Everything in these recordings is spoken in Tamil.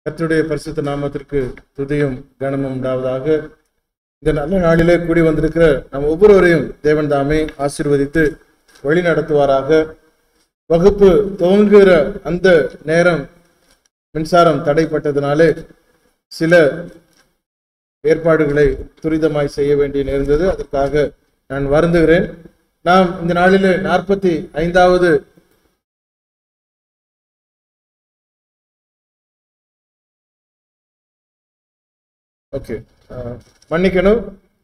கர்த்தருடைய பரிசுத்த நாமத்திற்கு துதியும் கனமும் உண்டாவதாக இந்த நல்ல நாளிலே கூடி வந்திருக்கிற நம் ஒவ்வொருவரையும் தேவன் தாமே ஆசீர்வதித்து வழி நடத்துவாராக வகுப்பு துவங்குகிற அந்த நேரம் மின்சாரம் தடைப்பட்டதினாலே சில ஏற்பாடுகளை துரிதமாய் செய்ய வேண்டி நேர்ந்தது அதற்காக நான் வருந்துகிறேன் நாம் இந்த நாளிலே நாற்பத்தி ஐந்தாவது ஓகே மன்னிக்கணும்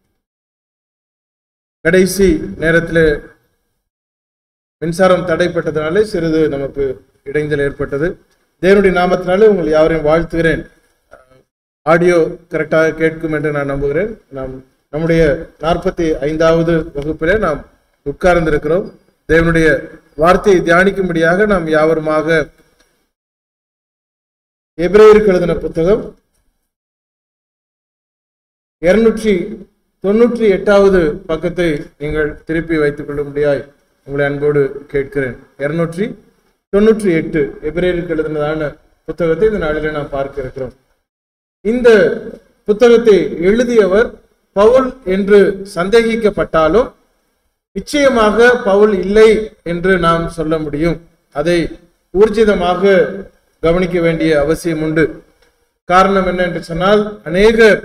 கடைசி நேரத்தில் மின்சாரம் தடைப்பட்டதுனாலே சிறிது நமக்கு இடைஞ்சல் ஏற்பட்டது தேவனுடைய நாமத்தினாலே உங்கள் யாவரையும் வாழ்த்துகிறேன் ஆடியோ கரெக்டாக கேட்கும் என்று நான் நம்புகிறேன் நாம் நம்முடைய நாற்பத்தி ஐந்தாவது வகுப்பிலே நாம் உட்கார்ந்திருக்கிறோம் தேவனுடைய வார்த்தையை தியானிக்கும்படியாக நாம் யாவருமாக எபிரேயருக்கு எழுதின புத்தகம் இருநூற்றி தொன்னூற்றி எட்டாவது பக்கத்தை நீங்கள் திருப்பி வைத்துக் கொள்ளும்படியாய் உங்களை அன்போடு கேட்கிறேன் இருநூற்றி தொன்னூற்றி எட்டு எபிரேயருக்கு எழுதினதான புத்தகத்தை இந்த நாளிலே நாம் பார்க்க இருக்கிறோம் இந்த புத்தகத்தை எழுதியவர் பவுல் என்று சந்தேகிக்கப்பட்டாலும் நிச்சயமாக பவுல் இல்லை என்று நாம் சொல்ல முடியும் அதை ஊர்ஜிதமாக கவனிக்க வேண்டிய அவசியம் உண்டு காரணம் என்ன என்று சொன்னால் அநேகர்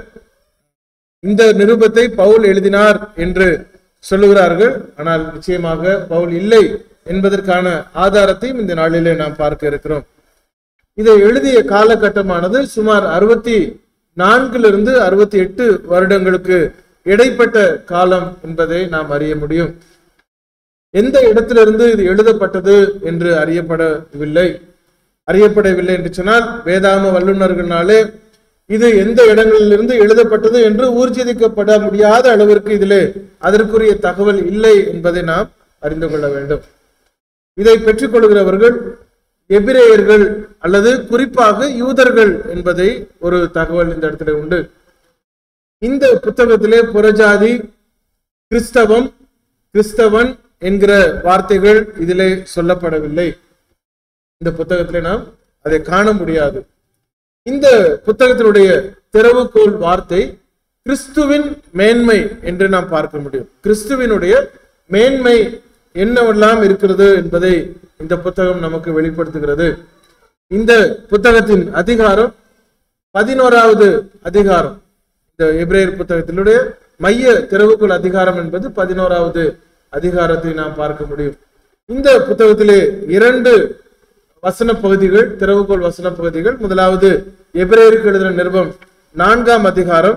இந்த நிருபத்தை பவுல் எழுதினார் என்று சொல்லுகிறார்கள் ஆனால் நிச்சயமாக பவுல் இல்லை என்பதற்கான ஆதாரத்தையும் இந்த நாளிலே நாம் பார்க்க இருக்கிறோம் இதை எழுதிய காலகட்டமானது சுமார் அறுபத்தி நான்கிலிருந்து அறுபத்தி எட்டு வருடங்களுக்கு இடைப்பட்ட காலம் என்பதை நாம் அறிய முடியும் எந்த இடத்திலிருந்து இது எழுதப்பட்டது என்று அறியப்படவில்லை அறியப்படவில்லை என்று சொன்னால் வேதாம வல்லுநர்களாலே இது எந்த இடங்களிலிருந்து எழுதப்பட்டது என்று ஊர்ஜிதிக்கப்பட முடியாத அளவிற்கு இதிலே அதற்குரிய தகவல் இல்லை என்பதை நாம் அறிந்து கொள்ள வேண்டும் இதை பெற்றுக்கொள்கிறவர்கள் எபிரேயர்கள் அல்லது குறிப்பாக யூதர்கள் என்பதை ஒரு தகவல் இந்த இடத்துல உண்டு இந்த புத்தகத்திலே புறஜாதி கிறிஸ்தவம் கிறிஸ்தவன் என்கிற வார்த்தைகள் இதிலே சொல்லப்படவில்லை இந்த புத்தகத்திலே நாம் அதை காண முடியாது இந்த புத்தகத்தினுடைய திறவுகோல் வார்த்தை கிறிஸ்துவின் மேன்மை என்று நாம் பார்க்க முடியும் கிறிஸ்துவினுடைய மேன்மை என்னவெல்லாம் இருக்கிறது என்பதை இந்த புத்தகம் நமக்கு வெளிப்படுத்துகிறது இந்த புத்தகத்தின் அதிகாரம் பதினோராவது அதிகாரம் இந்த எப்ரேயர் புத்தகத்தினுடைய மைய திறவுக்குள் அதிகாரம் என்பது பதினோராவது அதிகாரத்தை நாம் பார்க்க முடியும் இந்த புத்தகத்திலே இரண்டு வசன பகுதிகள் திறவுகோள் வசன பகுதிகள் முதலாவது எபிரேயருக்கு எழுதின நிருபம் நான்காம் அதிகாரம்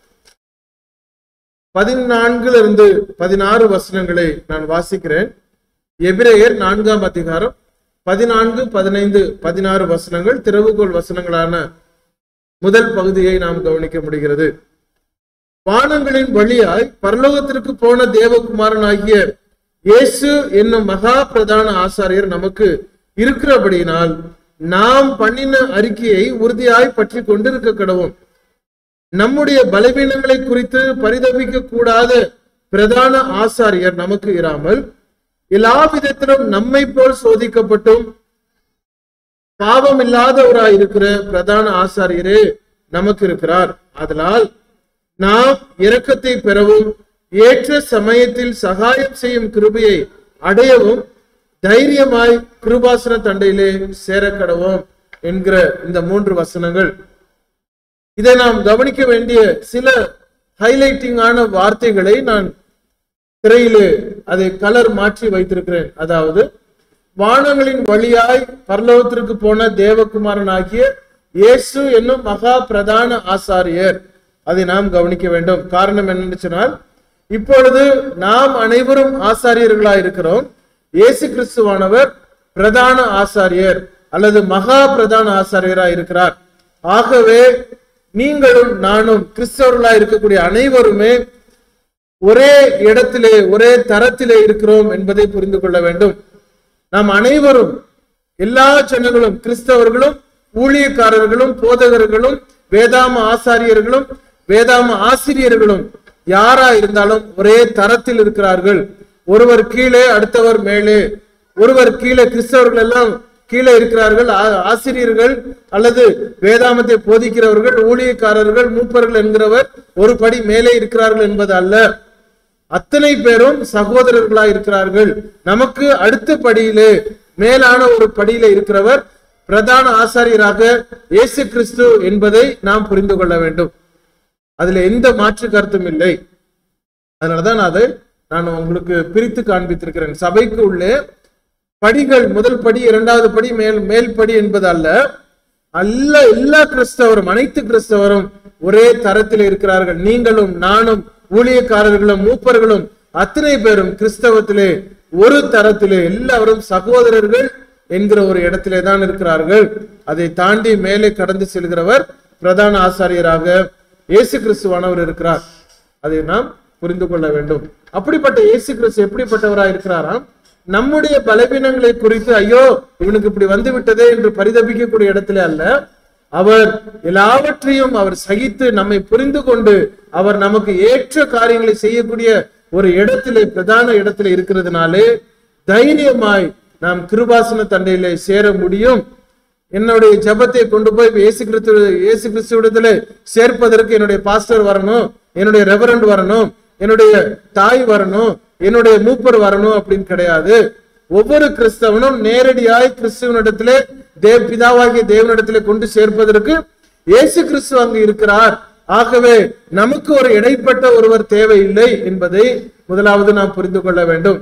பதினான்குல இருந்து பதினாறு வசனங்களை நான் வாசிக்கிறேன் எபிரேயர் நான்காம் அதிகாரம் பதினான்கு பதினைந்து பதினாறு வசனங்கள் திறவுகோள் வசனங்களான முதல் பகுதியை நாம் கவனிக்க முடிகிறது வானங்களின் வழியாய் பரலோகத்திற்கு போன தேவகுமாரன் ஆகிய இயேசு என்னும் மகா பிரதான ஆசாரியர் நமக்கு இருக்கிறபடியினால் நாம் பண்ணின அறிக்கையை உறுதியாய் பற்றி கொண்டிருக்க கடவும் நம்முடைய பலவீனங்களை குறித்து பரிதபிக்க கூடாத பிரதான ஆசாரியர் நமக்கு இராமல் எல்லா விதத்திலும் நம்மை போல் சோதிக்கப்பட்டும் பாவம் இல்லாதவராய் இருக்கிற பிரதான ஆசாரியரே நமக்கு இருக்கிறார் அதனால் நாம் இரக்கத்தை பெறவும் ஏற்ற சமயத்தில் சகாயம் செய்யும் கிருபையை அடையவும் தைரியமாய் கிருபாசன தண்டையிலே சேரக்கடவோம் என்கிற இந்த மூன்று வசனங்கள் இதை நாம் கவனிக்க வேண்டிய சில ஹைலைட்டிங்கான வார்த்தைகளை நான் திரையிலே அதை கலர் மாற்றி வைத்திருக்கிறேன் அதாவது வானங்களின் வழியாய் பரலோகத்திற்கு போன தேவகுமாரன் ஆகிய இயேசு என்னும் மகா பிரதான ஆசாரியர் அதை நாம் கவனிக்க வேண்டும் காரணம் என்னன்னு சொன்னால் இப்பொழுது நாம் அனைவரும் ஆசாரியர்களா இருக்கிறோம் இயேசு கிறிஸ்துவானவர் பிரதான ஆசாரியர் அல்லது மகா பிரதான ஆசாரியரா இருக்கிறார் ஆகவே நீங்களும் நானும் கிறிஸ்தவர்களா இருக்கக்கூடிய அனைவருமே ஒரே இடத்திலே ஒரே தரத்திலே இருக்கிறோம் என்பதை புரிந்து கொள்ள வேண்டும் நாம் அனைவரும் எல்லா ஜனங்களும் கிறிஸ்தவர்களும் ஊழியக்காரர்களும் போதகர்களும் வேதாம ஆசாரியர்களும் வேதாம ஆசிரியர்களும் யாரா இருந்தாலும் ஒரே தரத்தில் இருக்கிறார்கள் ஒருவர் கீழே அடுத்தவர் மேலே ஒருவர் கீழே கிறிஸ்தவர்கள் எல்லாம் கீழே இருக்கிறார்கள் ஆ- ஆசிரியர்கள் அல்லது வேதாமத்தை போதிக்கிறவர்கள் ஊழியக்காரர்கள் மூப்பர்கள் என்கிறவர் ஒரு படி மேலே இருக்கிறார்கள் என்பது அல்ல அத்தனை பேரும் சகோதரர்களா இருக்கிறார்கள் நமக்கு அடுத்த படியிலே மேலான ஒரு படியில இருக்கிறவர் பிரதான ஆசாரியராக இயேசு கிறிஸ்து என்பதை நாம் புரிந்து கொள்ள வேண்டும் அதுல எந்த மாற்று கருத்தும் இல்லை அதனாலதான் நான் அதை நான் உங்களுக்கு பிரித்து காண்பித்திருக்கிறேன் சபைக்கு உள்ளே படிகள் முதல் படி இரண்டாவது படி மேல் மேல் படி என்பது அல்ல அல்ல எல்லா கிறிஸ்தவரும் அனைத்து கிறிஸ்தவரும் ஒரே தரத்தில் இருக்கிறார்கள் நீங்களும் நானும் ஊழியக்காரர்களும் மூப்பர்களும் அத்தனை பேரும் கிறிஸ்தவத்திலே ஒரு தரத்திலே எல்லாரும் சகோதரர்கள் என்கிற ஒரு இடத்திலே தான் இருக்கிறார்கள் அதை தாண்டி மேலே கடந்து செல்கிறவர் பிரதான ஆசாரியராக இயேசு கிறிஸ்துவானவர் இருக்கிறார் அதை நாம் புரிந்து கொள்ள வேண்டும் அப்படிப்பட்ட இயேசு கிறிஸ்து எப்படிப்பட்டவராய் இருக்கிறாராம் நம்முடைய பலவீனங்களை குறித்து ஐயோ இவனுக்கு இப்படி வந்து விட்டதே என்று பரிதபிக்கக்கூடிய இடத்துல அல்ல அவர் எல்லாவற்றையும் அவர் சகித்து நம்மை புரிந்து கொண்டு அவர் நமக்கு ஏற்ற காரியங்களை செய்யக்கூடிய ஒரு இடத்திலே பிரதான இடத்திலே இருக்கிறதுனாலே தைரியமாய் நாம் கிருபாசன தண்டையிலே சேர முடியும் என்னுடைய ஜெபத்தை கொண்டு போய் இயேசு கிறிஸ்து இயேசு கிறிஸ்துவிடத்துல சேர்ப்பதற்கு என்னுடைய பாஸ்டர் வரணும் என்னுடைய ரெவரண்ட் வரணும் என்னுடைய தாய் வரணும் என்னுடைய மூப்பர் வரணும் அப்படின்னு கிடையாது ஒவ்வொரு கிறிஸ்தவனும் நேரடியாய் கிறிஸ்துவனிடத்திலே தேவ பிதாவாகிய தேவனிடத்திலே கொண்டு சேர்ப்பதற்கு இயேசு கிறிஸ்து அங்கு இருக்கிறார் ஆகவே நமக்கு ஒரு இடைப்பட்ட ஒருவர் தேவையில்லை என்பதை முதலாவது நாம் புரிந்து கொள்ள வேண்டும்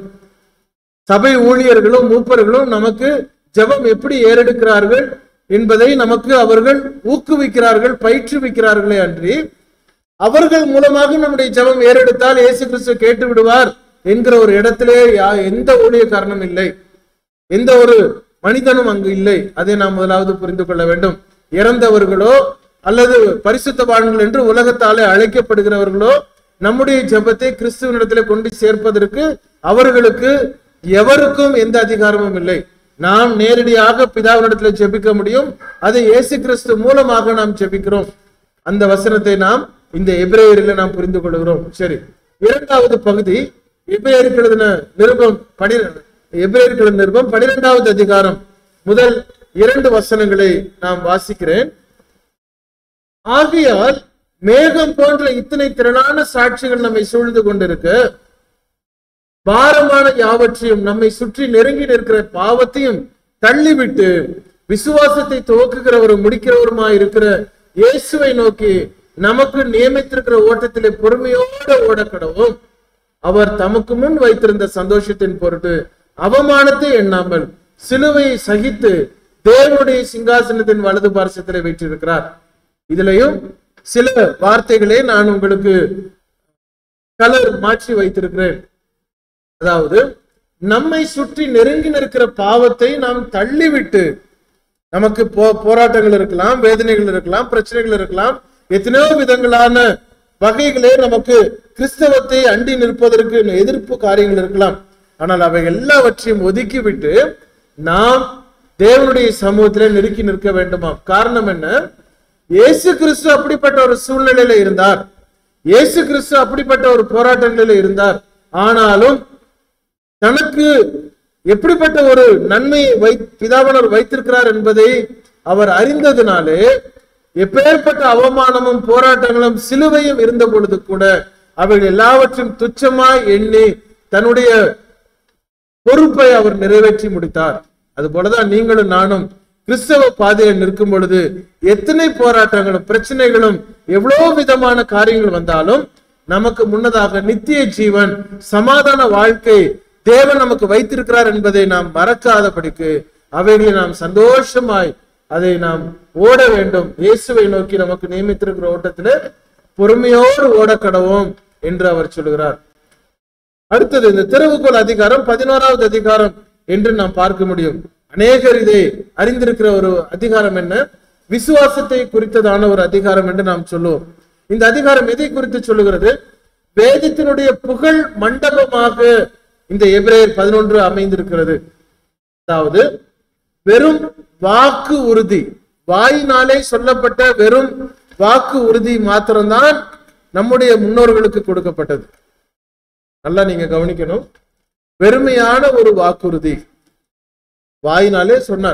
சபை ஊழியர்களும் மூப்பர்களும் நமக்கு ஜெபம் எப்படி ஏறெடுக்கிறார்கள் என்பதை நமக்கு அவர்கள் ஊக்குவிக்கிறார்கள் பயிற்றுவிக்கிறார்களே அன்றி அவர்கள் மூலமாக நம்முடைய ஜெபம் ஏறெடுத்தால் இயேசு கிறிஸ்து கேட்டு விடுவார் என்கிற ஒரு இடத்திலே யா- எந்த ஊழிய காரணம் இல்லை எந்த ஒரு மனிதனும் அங்கு இல்லை அதை நாம் முதலாவது புரிந்து கொள்ள வேண்டும் இறந்தவர்களோ அல்லது பரிசுத்தவான்கள் என்று உலகத்தாலே அழைக்கப்படுகிறவர்களோ நம்முடைய ஜெபத்தை கிறிஸ்துவனிடத்திலே கொண்டு சேர்ப்பதற்கு அவர்களுக்கு எவருக்கும் எந்த அதிகாரமும் இல்லை நாம் நேரடியாக பிதாவினிடத்தில் ஜெபிக்க முடியும் அதை இயேசு கிறிஸ்து மூலமாக நாம் ஜெபிக்கிறோம் அந்த வசனத்தை நாம் இந்த எபிரேயரில் நாம் புரிந்து கொள்கிறோம் சரி இரண்டாவது பகுதி எபிரேயருக்கு எழுதின நிருபம் பனி எபிரேயருக்கு எழுதின நிருபம் பனிரெண்டாவது அதிகாரம் முதல் இரண்டு வசனங்களை நாம் வாசிக்கிறேன் ஆகையால் மேகம் போன்ற இத்தனை திரளான சாட்சிகள் நம்மை சூழ்ந்து கொண்டிருக்க பாரமான யாவற்றையும் நம்மை சுற்றி நெருங்கி நிற்கிற பாவத்தையும் தள்ளிவிட்டு விசுவாசத்தை துவக்குகிறவரும் முடிக்கிறவருமாய் இருக்கிற இயேசுவை நோக்கி நமக்கு நியமித்திருக்கிற ஓட்டத்திலே பொறுமையோடு ஓடக்கடவும் அவர் தமக்கு முன் வைத்திருந்த சந்தோஷத்தின் பொருட்டு அவமானத்தை எண்ணாமல் சிலுவையை சகித்து தேவனுடைய சிங்காசனத்தின் வலது பார்சத்திலே வைத்திருக்கிறார் இதுலயும் சில வார்த்தைகளை நான் உங்களுக்கு கலர் மாற்றி வைத்திருக்கிறேன் அதாவது நம்மை சுற்றி நெருங்கி நிற்கிற பாவத்தை நாம் தள்ளிவிட்டு நமக்கு போ போராட்டங்கள் இருக்கலாம் வேதனைகள் இருக்கலாம் பிரச்சனைகள் இருக்கலாம் எத்தனையோ விதங்களான வகைகளே நமக்கு கிறிஸ்தவத்தை அண்டி நிற்பதற்கு எதிர்ப்பு காரியங்கள் இருக்கலாம் ஆனால் அவை எல்லாவற்றையும் ஒதுக்கிவிட்டு நாம் தேவனுடைய சமூகத்திலே நெருக்கி நிற்க வேண்டுமாம் காரணம் என்ன இயேசு கிறிஸ்து அப்படிப்பட்ட ஒரு சூழ்நிலையில இருந்தார் இயேசு கிறிஸ்து அப்படிப்பட்ட ஒரு போராட்டங்களில இருந்தார் ஆனாலும் தனக்கு எப்படிப்பட்ட ஒரு நன்மையை வை பிதாவனர் வைத்திருக்கிறார் என்பதை அவர் அறிந்ததினாலே எப்பேற்பட்ட அவமானமும் போராட்டங்களும் சிலுவையும் இருந்த பொழுது கூட அவைகள் எல்லாவற்றையும் துச்சமாய் எண்ணி தன்னுடைய பொறுப்பை அவர் நிறைவேற்றி முடித்தார் அது போலதான் நீங்களும் நானும் கிறிஸ்தவ பாதையில் நிற்கும் பொழுது எத்தனை போராட்டங்களும் பிரச்சனைகளும் எவ்வளவு விதமான காரியங்கள் வந்தாலும் நமக்கு முன்னதாக நித்திய ஜீவன் சமாதான வாழ்க்கை தேவன் நமக்கு வைத்திருக்கிறார் என்பதை நாம் மறக்காதபடிக்கு அவைகளை நாம் சந்தோஷமாய் அதை நாம் ஓட வேண்டும் இயேசுவை நோக்கி நமக்கு நியமித்திருக்கிற ஓட்டத்திலே பொறுமையோடு ஓட கடவோம் என்று அவர் சொல்லுகிறார் அடுத்தது இந்த திறவுகோல் அதிகாரம் பதினோராவது அதிகாரம் என்று நாம் பார்க்க முடியும் அநேகர் இதை அறிந்திருக்கிற ஒரு அதிகாரம் என்ன விசுவாசத்தை குறித்ததான ஒரு அதிகாரம் என்று நாம் சொல்லுவோம் இந்த அதிகாரம் எதை குறித்து சொல்லுகிறது வேதத்தினுடைய புகழ் மண்டபமாக இந்த எபிரேயர் பதினொன்று அமைந்திருக்கிறது அதாவது வெறும் வாக்கு உறுதி வாயினாலே சொல்லப்பட்ட வெறும் வாக்கு உறுதி மாத்திரம்தான் நம்முடைய முன்னோர்களுக்கு கொடுக்கப்பட்டது நல்லா நீங்க கவனிக்கணும் வெறுமையான ஒரு வாக்குறுதி வாயினாலே சொன்னார்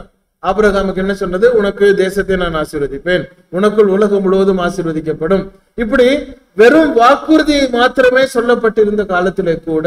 ஆபிரகாமுக்கு என்ன சொன்னது உனக்கு தேசத்தை நான் ஆசீர்வதிப்பேன் உனக்குள் உலகம் முழுவதும் ஆசீர்வதிக்கப்படும் இப்படி வெறும் வாக்குறுதியை மாத்திரமே சொல்லப்பட்டிருந்த காலத்திலே கூட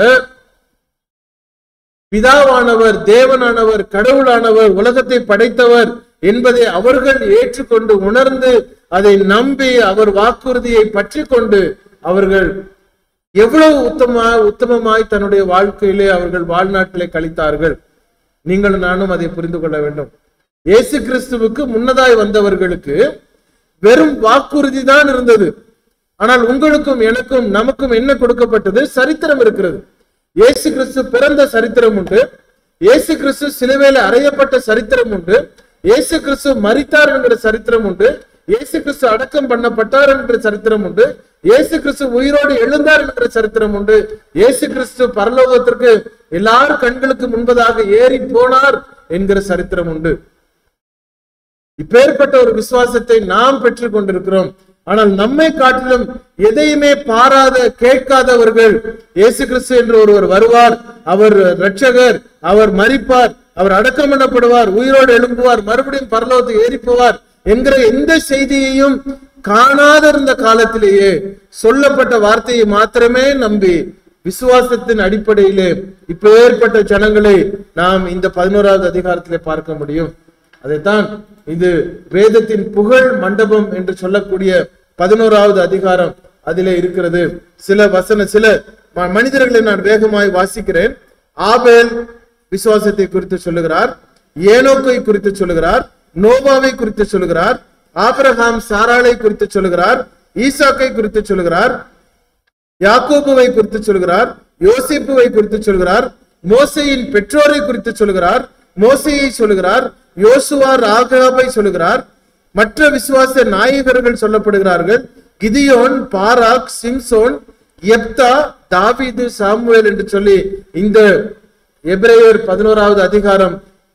பிதாவானவர் தேவனானவர் கடவுளானவர் உலகத்தை படைத்தவர் என்பதை அவர்கள் ஏற்றுக்கொண்டு உணர்ந்து அதை நம்பி அவர் வாக்குறுதியை பற்றி கொண்டு அவர்கள் எவ்வளவு உத்தமா உத்தமமாய் தன்னுடைய வாழ்க்கையிலே அவர்கள் வாழ்நாட்டிலே கழித்தார்கள் நீங்களும் நானும் அதை புரிந்து கொள்ள வேண்டும் இயேசு கிறிஸ்துவுக்கு முன்னதாய் வந்தவர்களுக்கு வெறும் வாக்குறுதி தான் இருந்தது ஆனால் உங்களுக்கும் எனக்கும் நமக்கும் என்ன கொடுக்கப்பட்டது சரித்திரம் இருக்கிறது இயேசு கிறிஸ்து பிறந்த சரித்திரம் உண்டு இயேசு கிறிஸ்து சிலுவையில அறையப்பட்ட சரித்திரம் உண்டு இயேசு கிறிஸ்து மரித்தார் என்கிற சரித்திரம் உண்டு இயேசு கிறிஸ்து அடக்கம் பண்ணப்பட்டார் என்கிற சரித்திரம் உண்டு இயேசு கிறிஸ்து உயிரோடு எழுந்தார் என்கிற சரித்திரம் உண்டு இயேசு கிறிஸ்து பரலோகத்திற்கு எல்லார் கண்களுக்கு முன்பதாக ஏறி போனார் என்கிற சரித்திரம் உண்டு இப்பேற்பட்ட ஒரு விசுவாசத்தை நாம் பெற்றுக் கொண்டிருக்கிறோம் ஆனால் நம்மை காட்டிலும் எதையுமே பாராத கேட்காதவர்கள் இயேசு கிறிஸ்து என்று ஒருவர் வருவார் அவர் இரட்சகர் அவர் மரிப்பார் அவர் அடக்கம் பண்ணப்படுவார் உயிரோடு எழும்புவார் மறுபடியும் பரலோகத்துக்கு ஏறி போவார் என்கிற எந்த செய்தியையும் காணாத இருந்த காலத்திலேயே சொல்லப்பட்ட வார்த்தையை மாத்திரமே நம்பி விசுவாசத்தின் அடிப்படையிலே இப்பேற்பட்ட ஜனங்களை நாம் இந்த பதினோராவது அதிகாரத்திலே பார்க்க முடியும் அதைத்தான் இது வேதத்தின் புகழ் மண்டபம் என்று சொல்லக்கூடிய பதினோராவது அதிகாரம் அதிலே இருக்கிறது சில வசன சில ம- மனிதர்களை நான் வேகமாய் வாசிக்கிறேன் ஆபேல் விசுவாசத்தை குறித்து சொல்லுகிறார் ஏனோக்கை குறித்து சொல்லுகிறார் நோவாவை குறித்து சொல்லுகிறார் ஆபிரகாம் சாராளை குறித்து சொல்லுகிறார் ஈசாக்கை குறித்து சொல்லுகிறார் யாக்கோபுவை குறித்து சொல்கிறார் யோசிப்புவை குறித்து சொல்கிறார் மோசையின் பெற்றோரை குறித்து சொல்கிறார் மோசையை சொல்லுகிறார் யோசுவா ராகாபை சொல்லுகிறார் மற்ற விசுவாச நாயகர்கள் சொல்லப்படுகிறார்கள் கிதியோன் பாராக் சிம்சோன் எப்தா தாவீது சாமுவேல் என்று சொல்லி இந்த எபிரேயர் பதினோராவது அதிகாரம்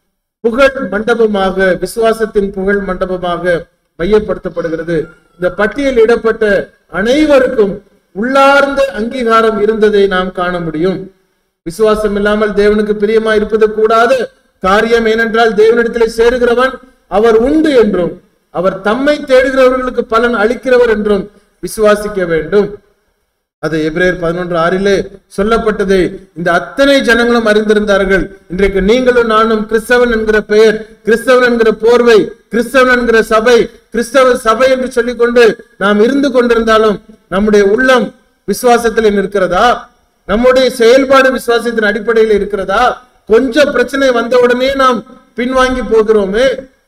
புகழ் மண்டபமாக விசுவாசத்தின் புகழ் மண்டபமாக மையப்படுத்தப்படுகிறது இந்த பட்டியலிடப்பட்ட அனைவருக்கும் உள்ளார்ந்த அங்கீகாரம் இருந்ததை நாம் காண முடியும் விசுவாசம் இல்லாமல் தேவனுக்கு பிரியமா இருப்பது கூடாது காரியம் ஏனென்றால் தேவனிடத்திலே சேருகிறவன் அவர் உண்டு என்றும் அவர் தம்மை தேடுகிறவர்களுக்கு பலன் அளிக்கிறவர் என்றும் விசுவாசிக்க வேண்டும் அது எபிரேயர் பதினொன்று ஆறிலே சொல்லப்பட்டதை இந்த அத்தனை ஜனங்களும் அறிந்திருந்தார்கள் இன்றைக்கு நீங்களும் நானும் கிறிஸ்தவன் என்கிற பெயர் கிறிஸ்தவன் என்கிற போர்வை கிறிஸ்தவன் என்கிற சபை கிறிஸ்தவ சபை என்று சொல்லிக்கொண்டு நாம் இருந்து கொண்டிருந்தாலும் நம்முடைய உள்ளம் விசுவாசத்தில் இருக்கிறதா நம்முடைய செயல்பாடு விசுவாசத்தின் அடிப்படையில் இருக்கிறதா கொஞ்சம் பிரச்சனை வந்த உடனே நாம் பின்வாங்கி போகிறோமே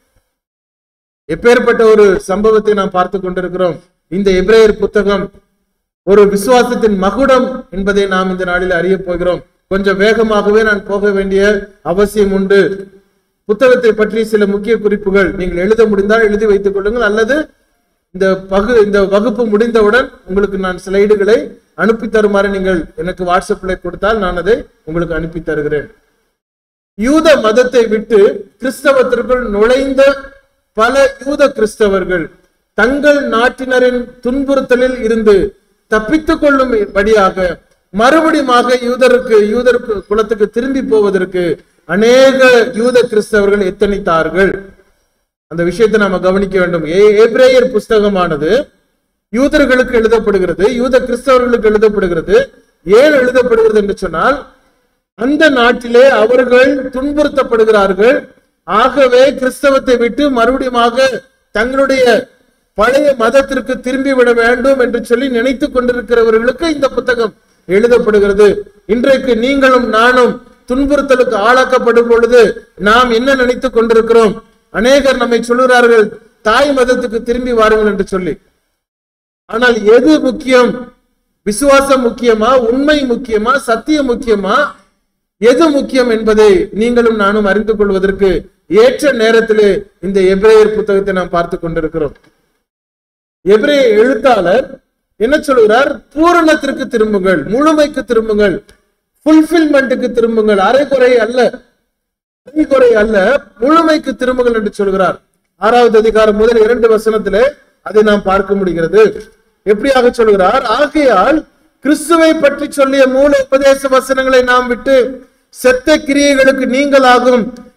எப்பேற்பட்ட ஒரு சம்பவத்தை நாம் பார்த்து கொண்டிருக்கிறோம் இந்த எபிரேயர் புத்தகம் ஒரு விசுவாசத்தின் மகுடம் என்பதை நாம் இந்த நாளில் அறிய போகிறோம் கொஞ்சம் வேகமாகவே நான் போக வேண்டிய அவசியம் உண்டு புத்தகத்தை பற்றி சில முக்கிய குறிப்புகள் நீங்கள் எழுத முடிந்தால் எழுதி வைத்துக் கொள்ளுங்கள் அல்லது இந்த பகு இந்த வகுப்பு முடிந்தவுடன் உங்களுக்கு நான் ஸ்லைடுகளை அனுப்பி தருமாறு நீங்கள் எனக்கு வாட்ஸ்அப்ல கொடுத்தால் நான் அதை உங்களுக்கு அனுப்பி தருகிறேன் யூத மதத்தை விட்டு கிறிஸ்தவத்திற்குள் நுழைந்த பல யூத கிறிஸ்தவர்கள் தங்கள் நாட்டினரின் துன்புறுத்தலில் இருந்து தப்பித்துக் கொள்ளும்படியாக மறுபடியுமாக யூதருக்கு யூதருக்கு குலத்துக்கு திரும்பி போவதற்கு அநேக யூத கிறிஸ்தவர்கள் எத்தனித்தார்கள் அந்த விஷயத்தை நாம கவனிக்க வேண்டும் ஏ- எபிரேயர் புஸ்தகமானது யூதர்களுக்கு எழுதப்படுகிறது யூத கிறிஸ்தவர்களுக்கு எழுதப்படுகிறது ஏன் எழுதப்படுகிறது என்று சொன்னால் அந்த நாட்டிலே அவர்கள் துன்புறுத்தப்படுகிறார்கள் ஆகவே கிறிஸ்தவத்தை விட்டு மறுபடியுமாக தங்களுடைய பழைய மதத்திற்கு திரும்பி விட வேண்டும் என்று சொல்லி நினைத்துக் கொண்டிருக்கிறவர்களுக்கு இந்த புத்தகம் எழுதப்படுகிறது இன்றைக்கு நீங்களும் நானும் துன்புறுத்தலுக்கு ஆளாக்கப்படும் பொழுது நாம் என்ன நினைத்துக் கொண்டிருக்கிறோம் அநேகர் நம்மை சொல்லுகிறார்கள் தாய் மதத்துக்கு திரும்பி வாருங்கள் என்று சொல்லி ஆனால் எது முக்கியம் விசுவாசம் முக்கியமா உண்மை முக்கியமா சத்தியம் முக்கியமா எது முக்கியம் என்பதை நீங்களும் நானும் அறிந்து கொள்வதற்கு ஏற்ற நேரத்திலே இந்த எபிரேயர் புத்தகத்தை நாம் பார்த்து கொண்டிருக்கிறோம் எபிரேய எழுத்தாளர் என்ன சொல்கிறார் பூரணத்திற்கு திரும்புங்கள் முழுமைக்கு திரும்புங்கள் ஃபுல்ஃபில்மெண்ட்டுக்கு திரும்புங்கள் அரைகுறை அல்ல அரைகுறை அல்ல முழுமைக்கு திரும்புங்கள் என்று சொல்கிறார் ஆறாவது அதிகாரம் முதல் இரண்டு வசனத்திலே அதை நாம் பார்க்க முடிகிறது எப்படியாக சொல்கிறார் ஆகையால் கிறிஸ்துவை பற்றி சொல்லிய மூல உபதேச வசனங்களை நாம் விட்டு செத்த கிரியைகளுக்கு நீங்களாகும்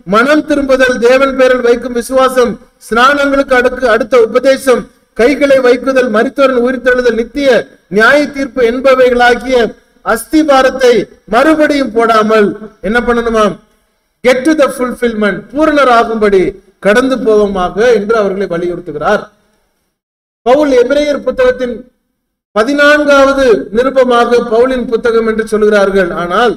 மனம் திரும்புதல் தேவன் பேரில் வைக்கும் விசுவாசம் ஸ்நானங்களுக்கு அடுக்கு அடுத்த உபதேசம் கைகளை வைக்குதல் மரித்தோரன் உயிர்த்தெழுதல் நித்திய நியாய தீர்ப்பு என்பவைகளாகிய அஸ்திபாரத்தை மறுபடியும் போடாமல் என்ன பண்ணணுமாம் கெட் டு த ஃபுல்ஃபில்மெண்ட் பூரணராகும்படி கடந்து போவோமாக என்று அவர்களை வலியுறுத்துகிறார் பவுல் எபிரேயர் புத்தகத்தின் பதினான்காவது நிருபமாக பவுலின் புத்தகம் என்று சொல்கிறார்கள் ஆனால்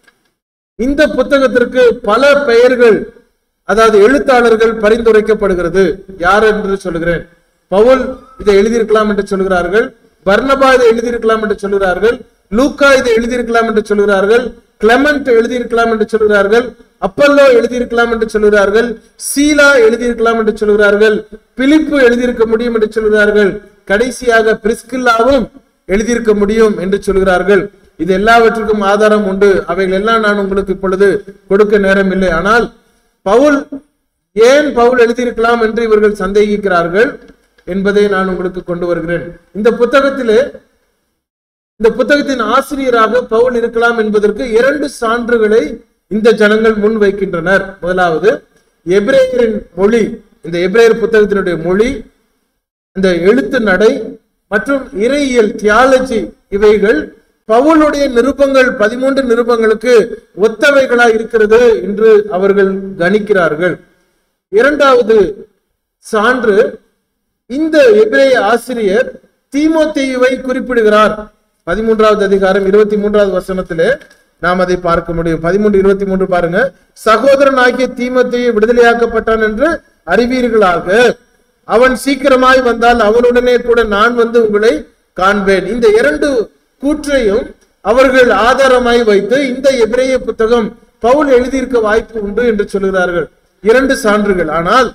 இந்த புத்தகத்திற்கு பல பெயர்கள் அதாவது எழுத்தாளர்கள் பரிந்துரைக்கப்படுகிறது யார் என்று சொல்லுகிறேன் பவுல் இதை எழுதியிருக்கலாம் என்று சொல்கிறார்கள் பர்னபா இதை எழுதியிருக்கலாம் என்று சொல்கிறார்கள் லூக்கா இதை எழுதியிருக்கலாம் என்று சொல்கிறார்கள் கிளமெண்ட் எழுதியிருக்கலாம் என்று சொல்கிறார்கள் அப்பல்லோ எழுதியிருக்கலாம் என்று சொல்கிறார்கள் சீலா எழுதியிருக்கலாம் என்று சொல்கிறார்கள் பிலிப்பு எழுதியிருக்க முடியும் என்று சொல்கிறார்கள் கடைசியாக பிரிஸ்கில்லாவும் எழுதியிருக்க முடியும் என்று சொல்கிறார்கள் இது எல்லாவற்றுக்கும் ஆதாரம் உண்டு அவைகள் எல்லாம் நான் உங்களுக்கு இப்பொழுது கொடுக்க நேரம் இல்லை ஆனால் பவுல் ஏன் பவுல் எழுதியிருக்கலாம் என்று இவர்கள் சந்தேகிக்கிறார்கள் என்பதை நான் உங்களுக்கு கொண்டு வருகிறேன் இந்த புத்தகத்திலே இந்த புத்தகத்தின் ஆசிரியராக பவுல் இருக்கலாம் என்பதற்கு இரண்டு சான்றுகளை இந்த ஜனங்கள் முன் வைக்கின்றனர் முதலாவது எபிரேயரின் மொழி இந்த எபிரேயர் புத்தகத்தினுடைய மொழி இந்த எழுத்து நடை மற்றும் இறையியல் தியாலஜி இவைகள் பவுலுடைய நிருபங்கள் பதிமூன்று நிருபங்களுக்கு ஒத்தவைகளா இருக்கிறது என்று அவர்கள் கணிக்கிறார்கள் இரண்டாவது சான்று இந்த எபிரேய ஆசிரியர் தீமோத்தேயுவை குறிப்பிடுகிறார் பதிமூன்றாவது அதிகாரம் இருபத்தி மூன்றாவது வசனத்திலே நாம் அதை பார்க்க முடியும் பதிமூன்று இருபத்தி மூன்று பாருங்க சகோதரன் ஆகிய தீமோத்தேயு விடுதலையாக்கப்பட்டான் என்று அறிவீர்களாக அவன் சீக்கிரமாய் வந்தால் அவனுடனே கூட நான் வந்து உங்களை காண்பேன் இந்த இரண்டு கூற்றையும் அவர்கள் ஆதாரமாய் வைத்து இந்த எபிரேய புத்தகம் பவுல் எழுதியிருக்க வாய்ப்பு உண்டு என்று சொல்கிறார்கள் இரண்டு சான்றுகள் ஆனால்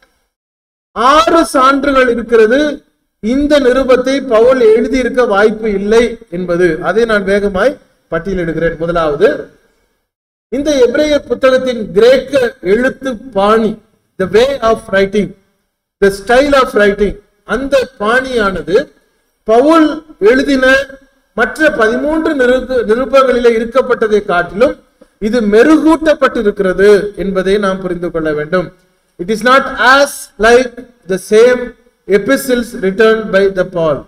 ஆறு சான்றுகள் இருக்கிறது இந்த நிருபத்தை பவுல் எழுதியிருக்க வாய்ப்பு இல்லை என்பது அதை நான் வேகமாய் பட்டியலிடுகிறேன் முதலாவது இந்த எபிரேய புத்தகத்தின் கிரேக்க எழுத்து பாணி the way of writing the style of writing அந்த பாணியானது பவுல் எழுதின மற்ற பதிமூன்று நிருப நிருபங்களிலே இருக்கப்பட்டதை காட்டிலும் இது மெருகூட்டப்பட்டிருக்கிறது என்பதை நாம் புரிந்து கொள்ள வேண்டும் it is not as like the same epistles written by the Paul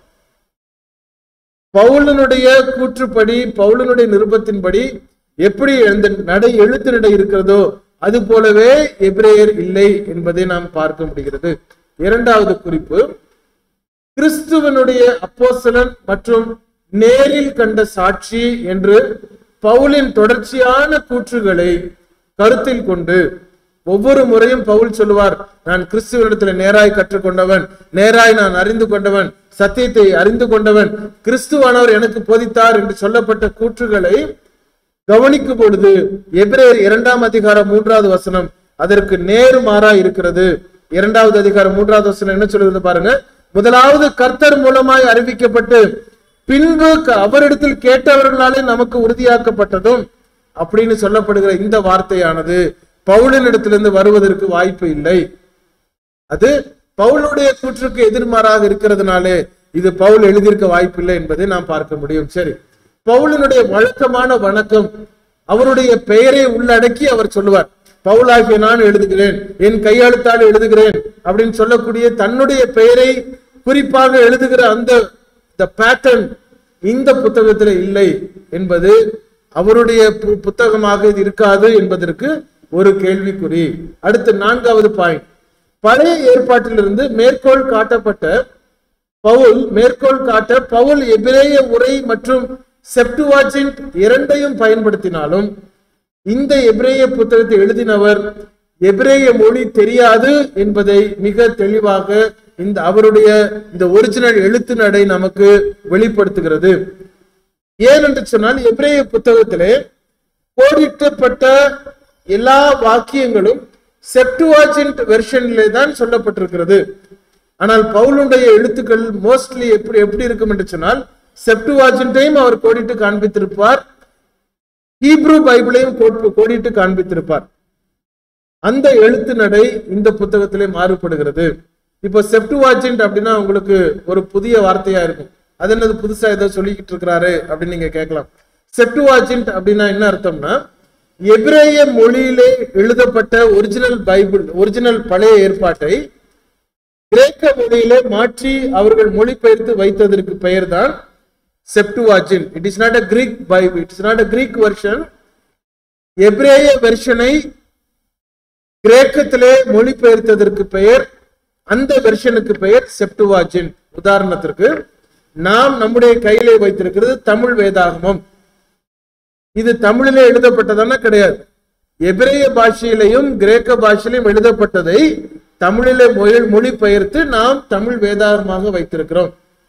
பவுலனுடைய கூற்றுப்படி பவுலனுடைய நிருபத்தின்படி எப்படி அந்த நடை எழுத்து நடை இருக்கிறதோ அது போலவே எபிரேயர் இல்லை என்பதை நாம் பார்க்க முடிகிறது இரண்டாவது குறிப்பு கிறிஸ்துவனுடைய அப்போஸ்தலன் மற்றும் நேரில் கண்ட சாட்சி என்று பவுலின் தொடர்ச்சியான கூற்றுகளை கருத்தில் கொண்டு ஒவ்வொரு முறையும் பவுல் சொல்லுவார் நான் கிறிஸ்துவனிடத்தில் நேராய் கற்றுக்கொண்டவன் நேராய் நான் அறிந்து கொண்டவன் சத்தியத்தை அறிந்து கொண்டவன் கிறிஸ்துவானவர் எனக்கு போதித்தார் என்று சொல்லப்பட்ட கூற்றுகளை கவனிக்கும் பொழுது எபிரேயர் இரண்டாம் அதிகாரம் மூன்றாவது வசனம் அதற்கு நேர்மாறா இருக்கிறது இரண்டாவது அதிகாரம் மூன்றாவது வசனம் என்ன சொல்லுகிறது பாருங்க முதலாவது கர்த்தர் மூலமாய் அறிவிக்கப்பட்டு பின்பு க- அவரிடத்தில் கேட்டவர்களாலே நமக்கு உறுதியாக்கப்பட்டதும் அப்படின்னு சொல்லப்படுகிற இந்த வார்த்தையானது பவுலினிடத்திலிருந்து வருவதற்கு வாய்ப்பு இல்லை அது பவுலுடைய கூற்றுக்கு எதிர்மாறாக இருக்கிறதுனாலே இது பவுல் எழுதியிருக்க வாய்ப்பில்லை என்பதை நாம் பார்க்க முடியும் சரி பவுலினுடைய வழக்கமான வணக்கம் அவருடைய பெயரை உள்ளடக்கி அவர் சொல்லுவார் பவுலாகிய நான் எழுதுகிறேன் என் கையெழுத்தால் எழுதுகிறேன் அப்படின்னு சொல்லக்கூடிய தன்னுடைய பெயரை குறிப்பாக எழுதுகிற அந்த the pattern இந்த புத்தகத்தில் இல்லை என்பது அவருடைய பு- புத்தகமாக இது இருக்காது என்பதற்கு ஒரு கேள்விக்குறி அடுத்து நான்காவது பாயிண்ட் பழைய ஏற்பாட்டிலிருந்து மேற்கோள் காட்டப்பட்ட பவுல் மேற்கோள் காட்ட பவுல் எபிரேய உரை மற்றும் செப்டுவாஜின்ட் இரண்டையும் பயன்படுத்தினாலும் இந்த எபிரேய புத்தகத்தை எழுதினவர் எபிரேய மொழி தெரியாது என்பதை மிக தெளிவாக இந்த அவருடைய இந்த ஒரிஜினல் எழுத்து நடை நமக்கு வெளிப்படுத்துகிறது ஏன் என்று சொன்னால் எபிரேய புத்தகத்திலே கோடிட்டப்பட்ட எல்லா வாக்கியங்களும் செப்டுவாஜின்ட் வெர்ஷனிலே தான் சொல்லப்பட்டிருக்கிறது ஆனால் பவுலுடைய எழுத்துக்கள் மோஸ்ட்லி எப்படி எப்படி இருக்கும் என்று சொன்னால் செப்டுவாஜின்டையும் அவர் கோடிட்டு காண்பித்திருப்பார் ஹீப்ரு பைபிளையும் கோட்- கோடிட்டு காண்பித்திருப்பார் அந்த எழுத்து நடை இந்த புத்தகத்திலே மாறுபடுகிறது இப்போ செப்டுவாஜின்ட் அப்படின்னா உங்களுக்கு ஒரு புதிய வார்த்தையா இருக்கும் அது என்னது புதுசா ஏதோ சொல்லிக்கிட்டு இருக்கிறாரு அப்படின்னு நீங்க கேட்கலாம் செப்டுவாஜின்ட் அப்படின்னா என்ன அர்த்தம்னா எபிரேய மொழியிலே எழுதப்பட்ட ஒரிஜினல் பைபிள் ஒரிஜினல் பழைய ஏற்பாட்டை கிரேக்க மொழியிலே மாற்றி அவர்கள் மொழிபெயர்த்து வைத்ததற்கு பெயர்தான் Septuagint it is not a Greek Bible it's not a Greek version எபிரேய வெர்ஷனை கிரேக்கத்திலே மொழிபெயர்த்ததற்கு பெயர் அந்த வெர்ஷனுக்கு பெயர் செப்டுவாஜின் உதாரணத்திற்கு நாம் நம்முடைய கையிலே வைத்திருக்கிறது தமிழ் வேதாகமம் இது தமிழிலே எழுதப்பட்டதான கிடையாது எபிரேய பாஷையிலையும் கிரேக்க பாஷையிலும் எழுதப்பட்டதை தமிழிலே மொழி மொழிபெயர்த்து நாம் தமிழ் வேதாகமாக வைத்திருக்கிறோம்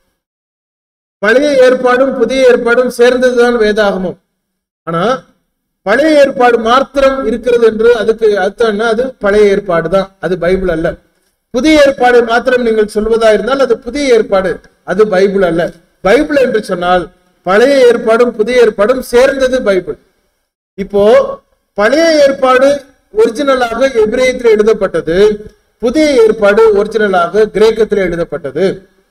பழைய ஏற்பாடும் புதிய ஏற்பாடும் சேர்ந்ததுதான் வேதாகமம் ஆனா பழைய ஏற்பாடு மாத்திரம் இருக்கிறது என்று அதுக்கு அர்த்தம் என்ன அது பழைய ஏற்பாடு தான் அது பைபிள் அல்ல புதிய ஏற்பாடு மாத்திரம் நீங்கள் சொல்வதா இருந்தால் அது புதிய ஏற்பாடு அது பைபிள் அல்ல பைபிள் என்று சொன்னால் பழைய ஏற்பாடும் புதிய ஏற்பாடும் சேர்ந்தது பைபிள் இப்போ பழைய ஏற்பாடு ஒரிஜினலாக எபிரேயத்தில் எழுதப்பட்டது புதிய ஏற்பாடு ஒரிஜினலாக கிரேக்கத்தில் எழுதப்பட்டது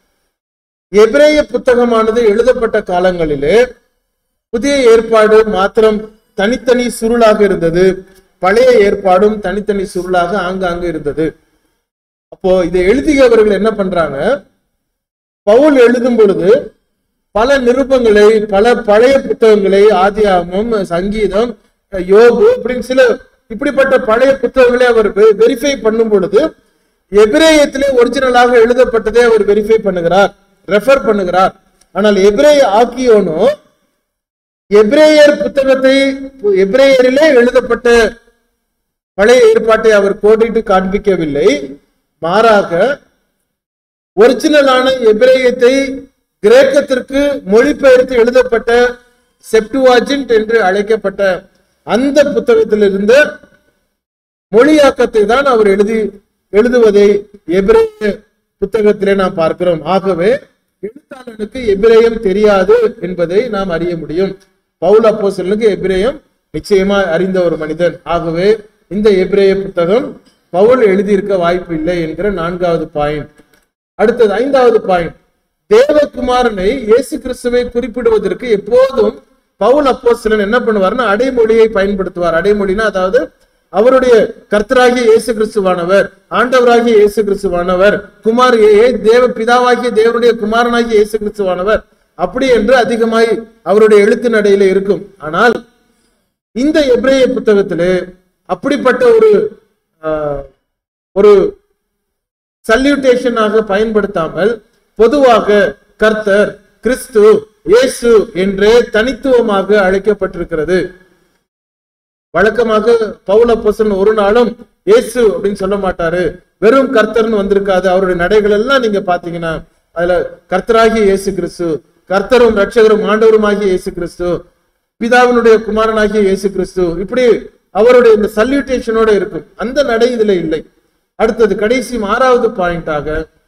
எபிரேய புத்தகமானது எழுதப்பட்ட காலங்களிலே புதிய ஏற்பாடு மாத்திரம் தனித்தனி சுருளாக இருந்தது பழைய ஏற்பாடும் தனித்தனி சுருளாக ஆங்காங்கு இருந்தது அப்போ இதை எழுதியவர்கள் என்ன பண்றாங்க பவுல் எழுதும் பொழுது பல நிருபங்களை பல பழைய புத்தகங்களை ஆதியாகமம் சங்கீதம் யோபு அப்படின்னு சில இப்படிப்பட்ட பழைய புத்தகங்களை அவர் வெரிஃபை பண்ணும் பொழுது எபிரேயத்திலே ஒரிஜினலாக எழுதப்பட்டதை அவர் வெரிஃபை பண்ணுகிறார் ரெஃபர் பண்ணுகிறார் ஆனால் எபிரேய ஆக்கியோனோ எபிரேயர் புத்தகத்தை எபிரேயரிலே எழுதப்பட்ட பழைய ஏற்பாட்டை அவர் கோடிட்டு காண்பிக்கவில்லை மாறாக ஒரிஜினலான எபிரேயத்தை கிரேக்கத்திற்கு மொழிபெயர்த்து எழுதப்பட்ட செப்டுவாஜின்ட் என்று அழைக்கப்பட்ட அந்த புத்தகத்தில் இருந்த மொழியாக்கத்தை தான் அவர் எழுதி எழுதுவதை எபிரேய புத்தகத்திலே நாம் பார்க்கிறோம் ஆகவே எழுத்தாளனுக்கு எபிரேயம் தெரியாது என்பதை நாம் அறிய முடியும் பவுல் அப்போஸ்தலனுக்கு எபிரேயம் நிச்சயமா அறிந்த ஒரு மனிதன் ஆகவே இந்த எபிரேய புத்தகம் பவுல் எழுதியிருக்க வாய்ப்பு இல்லை என்கிற நான்காவது பாயிண்ட் அடுத்தது ஐந்தாவது பாயிண்ட் தேவகுமாரனை இயேசு கிறிஸ்துவை குறிப்பிடுவதற்கு எப்போதும் பவுல் அப்போஸ்தலன் என்ன பண்ணுவார்னா அடைமொழியை பயன்படுத்துவார் அடைமொழினா அதாவது அவருடைய கர்த்தராகிய இயேசு கிறிஸ்துவானவர் ஆண்டவராகிய இயேசு கிறிஸ்துவானவர் குமார் ஏ தேவ பிதாவாகிய தேவனுடைய குமாரனாகிய இயேசு கிறிஸ்துவானவர் அப்படி என்று அதிகமாய் அவருடைய எழுத்து நடையில இருக்கும் ஆனால் இந்த எபிரேய புத்தகத்திலே அப்படிப்பட்ட ஒரு ஆஹ், ஒரு சல்யூட்டேஷனாக பயன்படுத்தாமல் பொதுவாக கர்த்தர் கிறிஸ்து இயேசு என்றே தனித்துவமாக அழைக்கப்பட்டிருக்கிறது வழக்கமாக பவுல பொசன் ஒரு நாளும் இயேசு அப்படின்னு சொல்ல மாட்டாரு வெறும் கர்த்தர்னு வந்திருக்காது அவருடைய நடைகள் எல்லாம் நீங்க பாத்தீங்கன்னா அதுல கர்த்தராகிய இயேசு கிறிஸ்து கர்த்தரும் ரட்சகரும் ஆண்டவருமாகிய இயேசு கிறிஸ்து பிதாவினுடைய குமாரனாகிய இயேசு கிறிஸ்து இப்படி அவருடைய இந்த சல்யூட்டேஷனோட இருக்கும் அந்த நடை இதுல இல்லை அடுத்தது கடைசி ஆறாவது பாயிண்டாக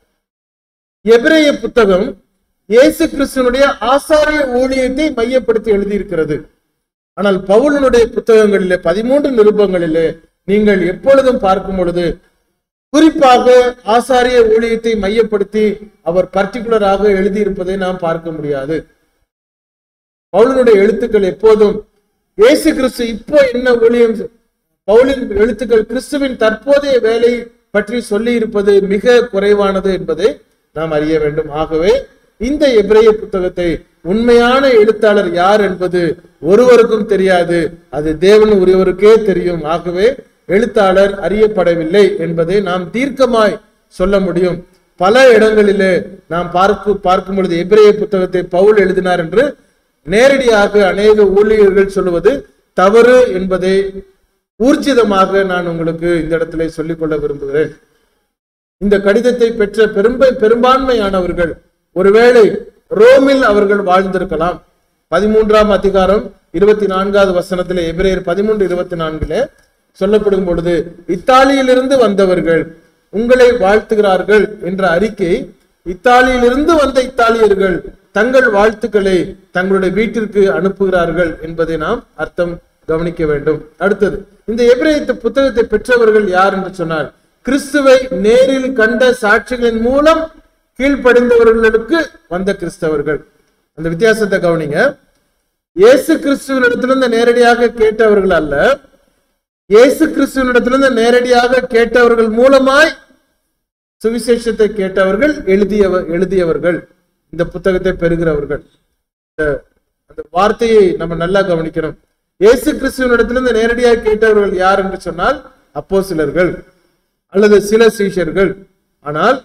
எபிரேய புத்தகம் இயேசு கிறிஸ்துவனுடைய ஆசாரிய ஊழியத்தை மையப்படுத்தி எழுதியிருக்கிறது ஆனால் பவுலனுடைய புத்தகங்களிலே பதிமூன்று நிருபங்களிலே நீங்கள் எப்பொழுதும் பார்க்கும் பொழுது குறிப்பாக ஆசாரிய ஊழியத்தை மையப்படுத்தி அவர் பர்டிகுலராக எழுதியிருப்பதை நாம் பார்க்க முடியாது பவுலனுடைய எழுத்துக்கள் எப்போதும் இயேசு கிறிஸ்து இப்போ என்ன ஊழியம் செ- பவுலின் எழுத்துக்கள் கிறிஸ்துவின் தற்போதைய வேலை பற்றி சொல்லி இருப்பது மிக குறைவானது என்பதை நாம் அறிய வேண்டும் ஆகவே இந்த எபிரேய புத்தகத்தை உண்மையான எழுத்தாளர் யார் என்பது ஒருவருக்கும் தெரியாது அது தேவன் ஒருவருக்கே தெரியும் ஆகவே எழுத்தாளர் அறியப்படவில்லை என்பதை நாம் தீர்க்கமாய் சொல்ல முடியும் பல இடங்களிலே நாம் பார்க்க பார்க்கும் பொழுது எபிரேய புத்தகத்தை பவுல் எழுதினார் என்று நேரடியாக அநேக ஊழியர்கள் சொல்லுவது தவறு என்பதை ஊர்ஜிதமாக நான் உங்களுக்கு இந்த இடத்திலே சொல்லிக்கொள்ள விரும்புகிறேன் இந்த கடிதத்தை பெற்ற பெரும்பை பெரும்பான்மையானவர்கள் ஒருவேளை ரோமில் அவர்கள் வாழ்ந்திருக்கலாம் பதிமூன்றாம் அதிகாரம் இருபத்தி நான்காவது வசனத்திலே எபிரேயர் பதிமூன்று இருபத்தி நான்கிலே சொல்லப்படும் பொழுது இத்தாலியிலிருந்து வந்தவர்கள் உங்களை வாழ்த்துகிறார்கள் என்ற அறிக்கை இத்தாலியிலிருந்து வந்த இத்தாலியர்கள் தங்கள் வாழ்த்துக்களை தங்களுடைய வீட்டிற்கு அனுப்புகிறார்கள் என்பதை நாம் அர்த்தம் கவனிக்க வேண்டும் அடுத்தது இந்த எபிரேயத்து புத்தகத்தை பெற்றவர்கள் யார் என்று சொன்னால் கிறிஸ்துவை நேரில் கண்ட சாட்சிகளின் மூலம் கீழ்ப்படிந்தவர்களுக்கு வந்த கிறிஸ்தவர்கள் அந்த வித்தியாசத்தை கவனிங்க இயேசு கிறிஸ்துவனிடத்திலிருந்து நேரடியாக கேட்டவர்கள் அல்ல இயேசு கிறிஸ்துவனிடத்திலிருந்து நேரடியாக கேட்டவர்கள் மூலமாய் சுவிசேஷத்தை கேட்டவர்கள் எழுதியவ எழுதியவர்கள் இந்த புத்தகத்தை பெறுகிறவர்கள் இந்த- அந்த வார்த்தையை நம்ம நல்லா கவனிக்கணும் இயேசு கிறிஸ்துவனிடத்திலிருந்து நேரடியாக கேட்டவர்கள் யார் என்று சொன்னால் அப்போஸ்தலர்கள் அல்லது சில சீஷர்கள் ஆனால்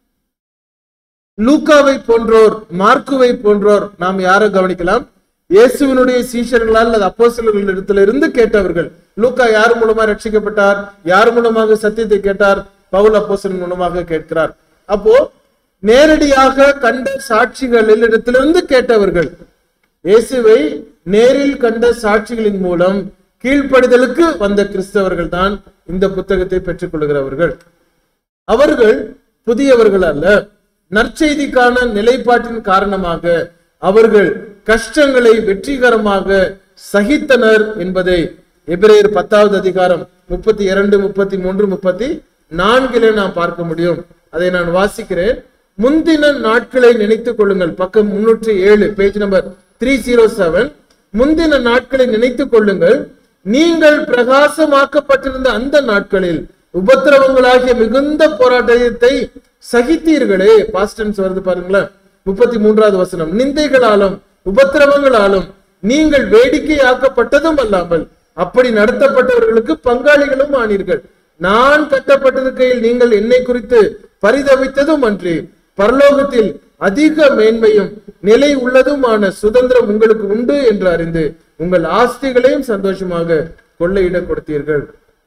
லூக்காவை போன்றோர் மார்க்குவை போன்றோர் நாம் யாரை கவனிக்கலாம் இயேசுவினுடைய சீஷர்களால் அல்லது அப்போஸ்தலர்கள் இடத்துல இருந்து கேட்டவர்கள் லூக்கா யார் மூலமா ரட்சிக்கப்பட்டார் யார் மூலமாக சத்தியத்தை கேட்டார் பவுல் அப்போஸ்தலன் மூலமாக கேட்கிறார் அப்போ நேரடியாக கண்ட சாட்சிகளில் இடத்திலிருந்து கேட்டவர்கள் இயேசுவை நேரில் கண்ட சாட்சிகளின் மூலம் கீழ்ப்படிதலுக்கு வந்த கிறிஸ்தவர்கள் தான் இந்த புத்தகத்தை பெற்றுக் கொள்கிறவர்கள் அவர்கள் புதியவர்கள் அல்ல நற்செய்திக்கான நிலைப்பாட்டின் காரணமாக அவர்கள் கஷ்டங்களை வெற்றிகரமாக சகித்தனர் என்பதை எபிரேயர் பத்தாவது அதிகாரம் முப்பத்தி இரண்டு முப்பத்தி மூன்று முப்பத்தி நான்கிலே நாம் பார்க்க முடியும் அதை நான் வாசிக்கிறேன் முந்தின நாட்களை நினைத்துக் கொள்ளுங்கள் பக்கம் முன்னூற்றி ஏழு page number three zero seven முந்தின நாட்களை நினைத்துக் கொள்ளுங்கள் நீங்கள் பிரகாசமாக்கப்பட்டிருந்த அந்த நாட்களில் உபத்திரவங்களாகிய மிகுந்த போராட்டத்தை சகித்தீர்களே பாஸ்டன்ஸ் வருது பாருங்களேன் முப்பத்தி மூன்றாவது வசனம் நிந்தைகளாலும் உபத்திரவங்களாலும் நீங்கள் வேடிக்கையாக்கப்பட்டதும் அல்லாமல் அப்படி நடத்தப்பட்டவர்களுக்கு பங்காளிகளும் ஆனீர்கள் நான் கட்டப்பட்டிருக்கையில் நீங்கள் என்னை குறித்து பரிதவித்ததும் அன்றி பரலோகத்தில் அதிக மேன்மையும் நிலை உள்ளதுமான சுதந்திரம் உங்களுக்கு உண்டு என்று அறிந்து உங்கள் ஆஸ்திகளையும் சந்தோஷமாக கொள்ளையிட கொடுத்தீர்கள்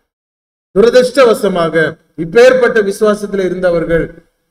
துரதிருஷ்டவசமாக இப்பேற்பட்ட விசுவாசத்தில் இருந்தவர்கள்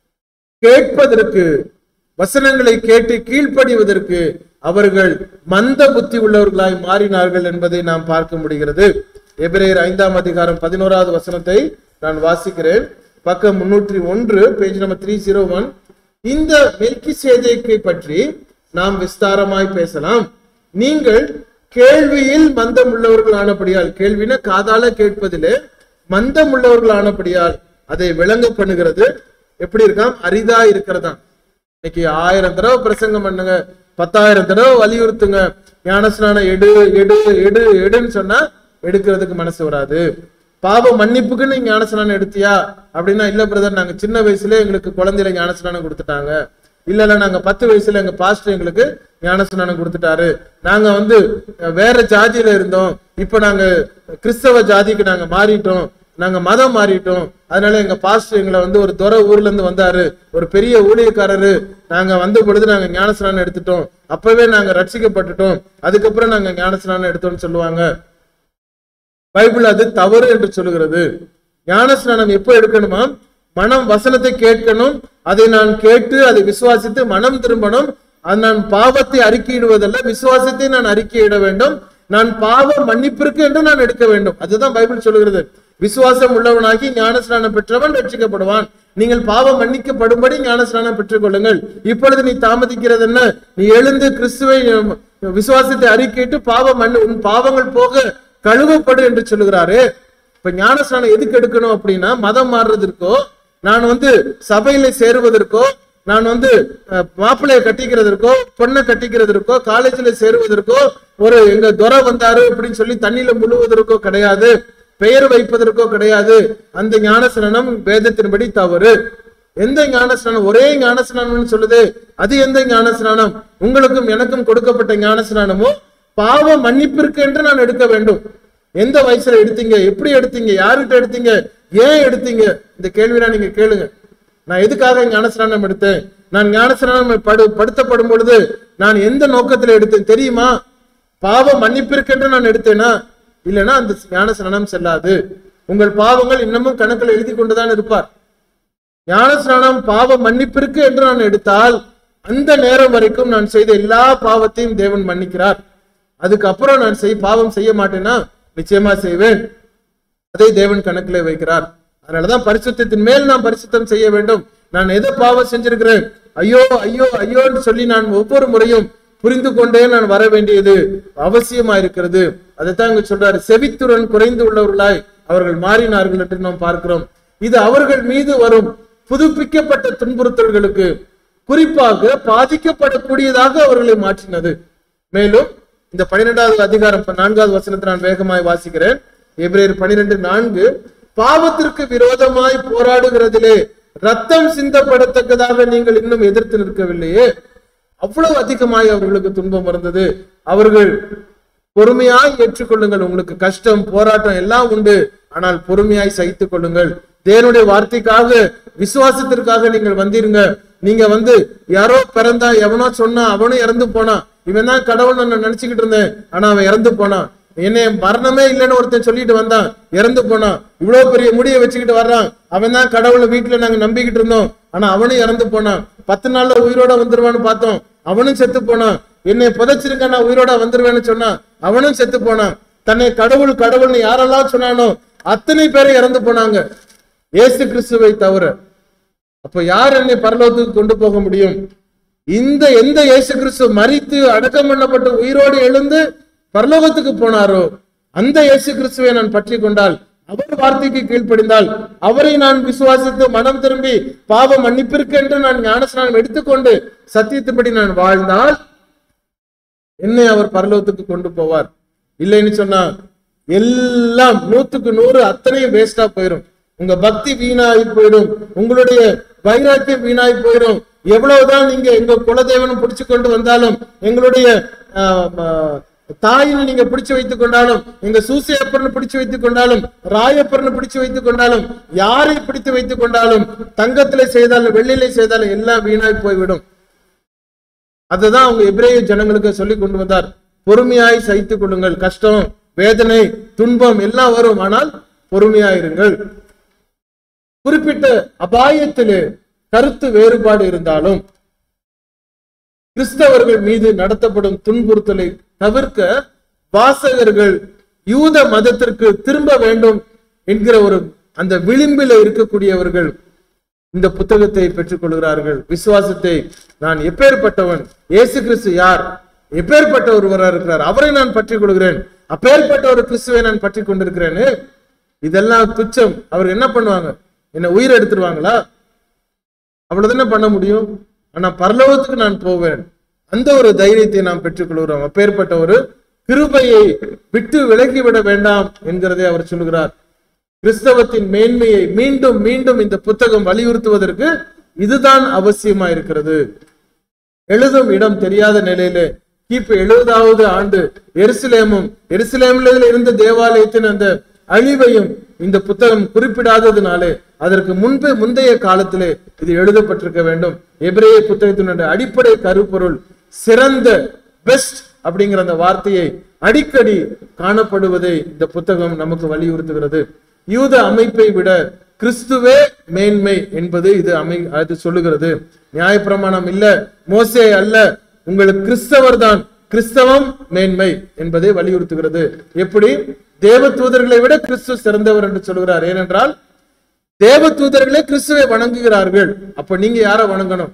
கேட்பதற்கு வசனங்களை கேட்டு கீழ்ப்படிவதற்கு அவர்கள் மந்த புத்தி உள்ளவர்களாய் மாறினார்கள் என்பதை நாம் பார்க்க முடிகிறது எபிரேயர் ஐந்தாம் அதிகாரம் பதினோராவது வசனத்தை நான் வாசிக்கிறேன் பக்கம் முன்னூற்றி ஒன்று page number three zero one இந்த மெல்கி சேதைக்கை பற்றி நாம் விஸ்தாரமாய் பேசலாம் நீங்கள் கேள்வியில் மந்தம் உள்ளவர்கள் ஆனபடியால் கேள்வின காதால கேட்பதிலே மந்தம் உள்ளவர்கள் ஆனபடியால் அதை விளங்க பண்ணுகிறது எப்படி இருக்காம் அரிதா இருக்கிறதாம் இன்னைக்கு ஆயிரம் தடவை பிரசங்கம் பண்ணுங்க பத்தாயிரம் தடவை வலியுறுத்துங்க ஞானஸ்நானம் எடு எடு எடு எடுன்னு சொன்னா எடுக்கிறதுக்கு மனசு வராது பாவ மன்னிப்புக்குன்னு நீ ஞானஸ்நானம் எடுத்தியா அப்படின்னா இல்ல பிரதர் நாங்க சின்ன வயசுல எங்களுக்கு குழந்தையில ஞானஸ்நானம் கொடுத்துட்டாங்க இல்ல இல்ல நாங்க பத்து வயசுல எங்க பாஸ்டர் எங்களுக்கு ஞானஸ்நானம் கொடுத்துட்டாரு நாங்க வந்து அஹ், வேற ஜாதியில இருந்தோம் இப்ப நாங்க கிறிஸ்தவ ஜாதிக்கு நாங்க மாறிட்டோம் நாங்க மதம் மாறிட்டோம் அதனால எங்க பாஸ்டர் எங்களை வந்து ஒரு துறை ஊர்ல இருந்து வந்தாரு ஒரு பெரிய ஊழியக்காரரு நாங்க வந்த பொழுது நாங்க ஞானஸ்நானம் எடுத்துட்டோம் அப்பவே நாங்க ரட்சிக்கப்பட்டுட்டோம் அதுக்கப்புறம் நாங்க ஞானஸ்நானம் எடுத்தோம்னு சொல்லுவாங்க பைபிள் அது தவறு என்று சொல்லுகிறது ஞானஸ்நானம் எப்போ எடுக்கணுமா மனம் வசனத்தை கேட்கணும் அதை நான் கேட்டு அதை விசுவாசித்து மனம் திரும்பணும் அது நான் பாவத்தை அறிக்கையிடுவதல்ல விசுவாசத்தை நான் அறிக்கையிட வேண்டும் நான் பாவ மன்னிப்பிற்கு என்று நான் எடுக்க வேண்டும் அதுதான் பைபிள் சொல்லுகிறது விசுவாசம் உள்ளவனாகி ஞானஸ்நானம் பெற்றவன் ரட்சிக்கப்படுவான் நீங்கள் பாவம் மன்னிக்கப்படும்படி ஞானஸ்நானம் பெற்றுக் கொள்ளுங்கள் இப்பொழுது நீ தாமதிக்கிறது என்ன நீ எழுந்து கிறிஸ்துவை அஹ், விசுவாசத்தை அறிக்கையிட்டு பாவம் மன்னி உன் பாவங்கள் போக கழுவப்படு என்று சொல்லுகிறாரு இப்ப ஞானஸ்நானம் எதுக்கு எடுக்கணும் அப்படின்னா மதம் மாறுறதற்கோ நான் வந்து சபையில சேருவதற்கோ நான் வந்து அஹ், மாப்பிள்ளைய கட்டிக்கிறதற்கோ பொண்ணை கட்டிக்கிறதற்கோ காலேஜ்ல சேருவதற்கோ ஒரு எங்க துறை வந்தாரு அப்படின்னு சொல்லி தண்ணியில முழுவதற்கோ கிடையாது பெயர் வைப்பதற்கோ கிடையாது அந்த ஞானஸ்நானம் வேதத்தின்படி தவறு எந்த ஞானஸ்நானம் ஒரே ஞானஸ்நானம்னு சொல்லுது அது எந்த ஞானஸ்நானம் உங்களுக்கும் எனக்கும் கொடுக்கப்பட்ட ஞானஸ்நானமோ பாவ மன்னிப்பிற்கு என்று நான் எடுக்க வேண்டும் எந்த வயசுல எடுத்தீங்க எப்படி எடுத்தீங்க யார்கிட்ட எடுத்தீங்க ஏன் எடுத்தீங்க இந்த கேள்வியெல்லாம் நீங்க கேளுங்க நான் எதுக்காக ஞானஸ்நானம் எடுத்தேன் நான் ஞானஸ்நானம் படு படுத்தப்படும் பொழுது நான் எந்த நோக்கத்துல எடுத்தேன் தெரியுமா பாவ மன்னிப்பிற்கென்று நான் எடுத்தேனா இல்லைன்னா அந்த ஞானஸ்நானம் செல்லாது உங்கள் பாவங்கள் இன்னமும் கணக்கில் எழுதி கொண்டுதான் இருப்பார் ஞானஸ்நானம் பாவ மன்னிப்பிற்கு என்று நான் எடுத்தால் அந்த நேரம் வரைக்கும் நான் செய்த எல்லா பாவத்தையும் தேவன் மன்னிக்கிறார் அதுக்கப்புறம் நான் செய் பாவம் செய்ய மாட்டேன்னா நிச்சயமா செய்வேன் அதை தேவன் கணக்கிலே வைக்கிறார் அதனாலதான் பரிசுத்தத்தின் மேல் நாம் பரிசுத்தம் செய்ய வேண்டும் நான் எதை பாவம் செஞ்சிருக்கிறேன் ஐயோ ஐயோ ஐயோன்னு சொல்லி நான் ஒவ்வொரு முறையும் புரிந்து கொண்டே நான் வர வேண்டியது அவசியமா இருக்கிறது அதைத்தான் இங்க சொல்றாரு செவித்துறன் குறைந்து உள்ளவர்களாய் அவர்கள் மாறினார்கள் என்று நாம் பார்க்கிறோம் இது அவர்கள் மீது வரும் புதுப்பிக்கப்பட்ட துன்புறுத்தல்களுக்கு குறிப்பாக பாதிக்கப்படக்கூடியதாக அவர்களை மாற்றினது மேலும் இந்த பன்னிரெண்டாவது அதிகாரம் இப்ப நான்காவது வசனத்தை நான் வேகமாய் வாசிக்கிறேன் எபிரேயர் பன்னிரெண்டு நான்கு பாவத்திற்கு விரோதமாய் போராடுகிறதிலே ரத்தம் சிந்தப்படத்தக்கதாக நீங்கள் இன்னும் எதிர்த்து நிற்கவில்லையே அவ்வளவு அதிகமாய் அவர்களுக்கு துன்பம் இருந்தது அவர்கள் பொறுமையாய் ஏற்றுக்கொள்ளுங்கள் உங்களுக்கு கஷ்டம் போராட்டம் எல்லாம் உண்டு ஆனால் பொறுமையாய் சகித்துக் கொள்ளுங்கள் தேவனுடைய வார்த்தைக்காக விசுவாசத்திற்காக நீங்கள் வந்தீருங்க நீங்க வந்து யாரோ பிறந்தா எவனோ சொன்னா அவனும் இறந்து போனான் இவன் தான் கடவுள் நான் நினைச்சுக்கிட்டு இருந்தேன் ஆனா அவன் இறந்து போனான் என்னை மரணமே இல்லைன்னு ஒருத்தன் சொல்லிட்டு வந்தான் இறந்து போனான் இவ்வளவு பெரிய முடியை வச்சுக்கிட்டு வர்றான் அவன் தான் கடவுளை வீட்டுல நாங்க நம்பிக்கிட்டு இருந்தோம் ஆனா அவனும் இறந்து போனான் பத்து நாள்ல உயிரோட வந்துருவான்னு பார்த்தோம் அவனும் செத்து போனான் என்னை புதைச்சிருக்க நான் உயிரோட வந்துருவேன்னு சொன்னான் அவனும் செத்து போனான் தன்னை கடவுள் கடவுள்னு யாரெல்லாம் சொன்னானோ அத்தனை பேரும் இறந்து போனாங்க இயேசு கிறிஸ்துவை தவிர அப்ப யார் என்னை பரலோகத்துக்கு கொண்டு போக முடியும் இந்த எந்த இயேசு கிறிஸ்து மரித்து அடக்கம் பண்ணப்பட்டு உயிரோடு எழுந்து பரலோகத்துக்கு போனாரோ அந்த இயேசு கிறிஸ்துவை நான் பற்றி கொண்டால் அவர் வார்த்தைக்கு கீழ்ப்படிந்தால் அவரை நான் விசுவாசித்து மனம் திரும்பி பாவ மன்னிப்பிற்கு என்று நான் ஞானஸ்நானம் எடுத்துக்கொண்டு சத்தியத்தின்படி நான் வாழ்ந்தால் என்னை அவர் பரலோகத்துக்கு கொண்டு போவார் இல்லைன்னு சொன்னா எல்லாம் நூத்துக்கு நூறு அத்தனையும் வேஸ்டா போயிடும் உங்க பக்தி வீணாகி போயிடும் உங்களுடைய வைராக்கியம் வீணாகி போயிடும் எவ்வளவுதான் நீங்க எங்க குலதெய்வனும் பிடிச்சு கொண்டு வந்தாலும் எங்களுடைய ஆஹ், ஆஹ், தாயினை நீங்க பிடிச்சு வைத்துக் கொண்டாலும் எங்க சூசியப்பர்னு பிடிச்சு வைத்துக் கொண்டாலும் ராயப்பர்னு பிடிச்சு வைத்துக் கொண்டாலும் யாரை பிடித்து வைத்துக் கொண்டாலும் தங்கத்திலே செய்தாலும் வெள்ளியிலே செய்தாலும் எல்லாம் வீணாய் போய்விடும் அதுதான் அவங்க எபிரேய ஜனங்களுக்கு சொல்லி கொண்டு வந்தார் பொறுமையாய் சகித்துக் கொள்ளுங்கள் கஷ்டம் வேதனை துன்பம் எல்லாம் வரும் ஆனால் பொறுமையாயிருங்கள் குறிப்பிட்ட அபாயத்திலே கருத்து வேறுபாடு இருந்தாலும் கிறிஸ்தவர்கள் மீது நடத்தப்படும் துன்புறுத்தலை தவிர்க்க வாசகர்கள் யூத மதத்திற்கு திரும்ப வேண்டும் என்கிற ஒரு அந்த விளிம்பில இருக்கக்கூடியவர்கள் இந்த புத்தகத்தை பெற்றுக்கொள்கிறார்கள் விசுவாசத்தை நான் எப்பேற்பட்டவன் இயேசு கிறிஸ்து யார் எப்பேற்பட்ட ஒருவராக இருக்கிறார் அவரை நான் பற்றிக் கொள்கிறேன் அப்பேற்பட்ட ஒரு கிறிஸ்துவை நான் பற்றி கொண்டிருக்கிறேன்னு இதெல்லாம் துச்சம் அவர் என்ன பண்ணுவாங்க என்ன உயிர் எடுத்துருவாங்களா அவ்வளவுதானே பண்ண முடியும் ஆனா பரலோகத்துக்கு நான் போவேன் அந்த ஒரு தைரியத்தை நாம் பெற்றுக்கொள்கிறோம் அப்பேற்பட்ட ஒரு கிருபையை விட்டு விலகிவிட வேண்டாம் என்கிறதை அவர் சொல்லுகிறார் கிறிஸ்தவத்தின் மேன்மையை மீண்டும் மீண்டும் இந்த புத்தகம் வலியுறுத்துவதற்கு இதுதான் அவசியமா இருக்கிறது எழுதும் இடம் தெரியாத நிலையில கிபி எழுபதாவது ஆண்டு எருசலேமும் எருசலேமில் இருந்த தேவாலயத்தின் அந்த அழிவையும் இந்த புத்தகம் குறிப்பிடாததுனாலே அதற்கு முன்பு முந்தைய காலத்திலே இது எழுதப்பட்டிருக்க வேண்டும் எபிரேய புத்தகத்தினுடைய அடிப்படை கருப்பொருள் சிறந்த பெஸ்ட் அப்படிங்கிற அந்த வார்த்தையை அடிக்கடி காணப்படுவதை இந்த புத்தகம் நமக்கு வலியுறுத்துகிறது யூத அமைப்பை விட கிறிஸ்துவே மேன்மை என்பது இது அமை அது சொல்லுகிறது நியாயப்பிரமாணம் இல்ல மோசே அல்ல உங்களுக்கு கிறிஸ்தவர் தான் கிறிஸ்தவம் மேன்மை என்பதை வலியுறுத்துகிறது எப்படி தேவ தூதர்களை விட கிறிஸ்து சிறந்தவர் என்று சொல்கிறார் ஏனென்றால் தேவ தூதர்களே கிறிஸ்துவை வணங்குகிறார்கள் அப்ப நீங்க யார வணங்கணும்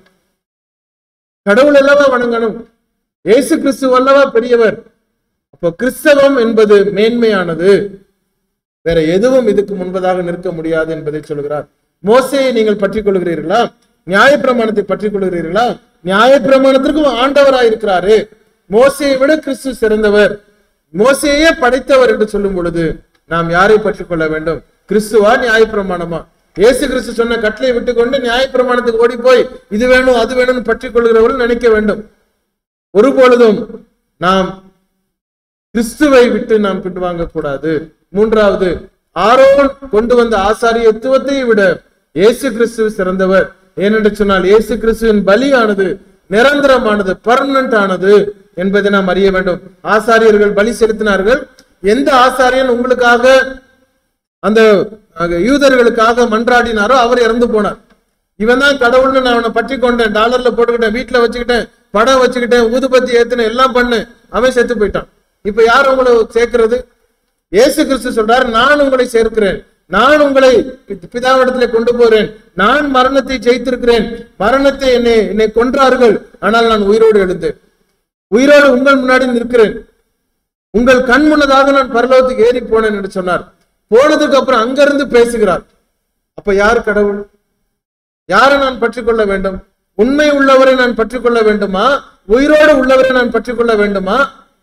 கடவுள் அல்லவா வணங்கணும் இயேசு கிறிஸ்து அல்லவா பெரியவர் அப்போ கிறிஸ்தவம் என்பது மேன்மையானது வேற எதுவும் இதுக்கு முன்பதாக நிற்க முடியாது என்பதை சொல்கிறார் மோசையை நீங்கள் பற்றிக் கொள்கிறீர்களா நியாயப்பிரமாணத்தை பற்றிக் கொள்கிறீர்களா நியாயப்பிரமாணத்திற்கும் ஆண்டவராய் இருக்கிறாரு மோசையை விட கிறிஸ்து சிறந்தவர் மோசையே படைத்தவர் என்று சொல்லும் பொழுது நாம் யாரை பற்றிக் கொள்ள வேண்டும் கிறிஸ்துவா நியாயப்பிரமாணமா இயேசு கிறிஸ்து சொன்ன கட்டளை விட்டுக்கொண்டு நியாயப்பிரமாணத்துக்கு ஓடி போய் இது வேணும் அது வேணும்னு பற்றிக் கொள்கிறவர்கள் நினைக்க வேண்டும் ஒருபொழுதும் நாம் கிறிஸ்துவை விட்டு நாம் பின்வாங்க கூடாது மூன்றாவது ஆரோன் கொண்டு வந்த ஆசாரியத்துவத்தை விட இயேசு கிறிஸ்து சிறந்தவர் ஏனென்று சொன்னால் இயேசு கிறிஸ்துவின் பலியானது நிரந்தரமானது பர்மனன்ட் ஆனது என்பதை நாம் அறிய வேண்டும் ஆசாரியர்கள் பலி செலுத்தினார்கள் எந்த ஆசாரியன் உங்களுக்காக அந்த அஹ், யூதர்களுக்காக மன்றாடினாரோ அவர் இறந்து போனார் இவன் தான் கடவுள்னு நான் அவனை பற்றி கொண்டேன் டாலர்ல போட்டுக்கிட்டேன் வீட்டுல வச்சுக்கிட்டேன் படம் வச்சுக்கிட்டேன் ஊதுபத்தி ஏத்துனேன் எல்லாம் பண்ணேன் அவன் செத்து போயிட்டான் இப்ப யார் உங்களை சேர்க்கிறது இயேசு கிறிஸ்து சொல்றாரு நான் உங்களை சேர்க்கிறேன் நான் உங்களை பி- பிதாவிடத்திலே கொண்டு போறேன் நான் மரணத்தை ஜெயித்திருக்கிறேன் மரணத்தை என்னை என்னை கொன்றார்கள் ஆனால் நான் உயிரோடு எழுந்தேன் உயிரோடு உங்கள் முன்னாடி நிற்கிறேன் உங்கள் கண் முன்னதாக நான் பரலோகத்துக்கு ஏறி போனேன் என்று சொன்னார் போனதுக்கு அப்புறம் அங்கிருந்து பேசுகிறார் அப்ப யார் கடவுள் யாரை நான் பற்றிக்கொள்ள வேண்டும் உண்மை உள்ளவரை நான் பற்றிக்கொள்ள வேண்டுமா உயிரோடு உள்ளவரை நான் பற்றிக்கொள்ள வேண்டுமா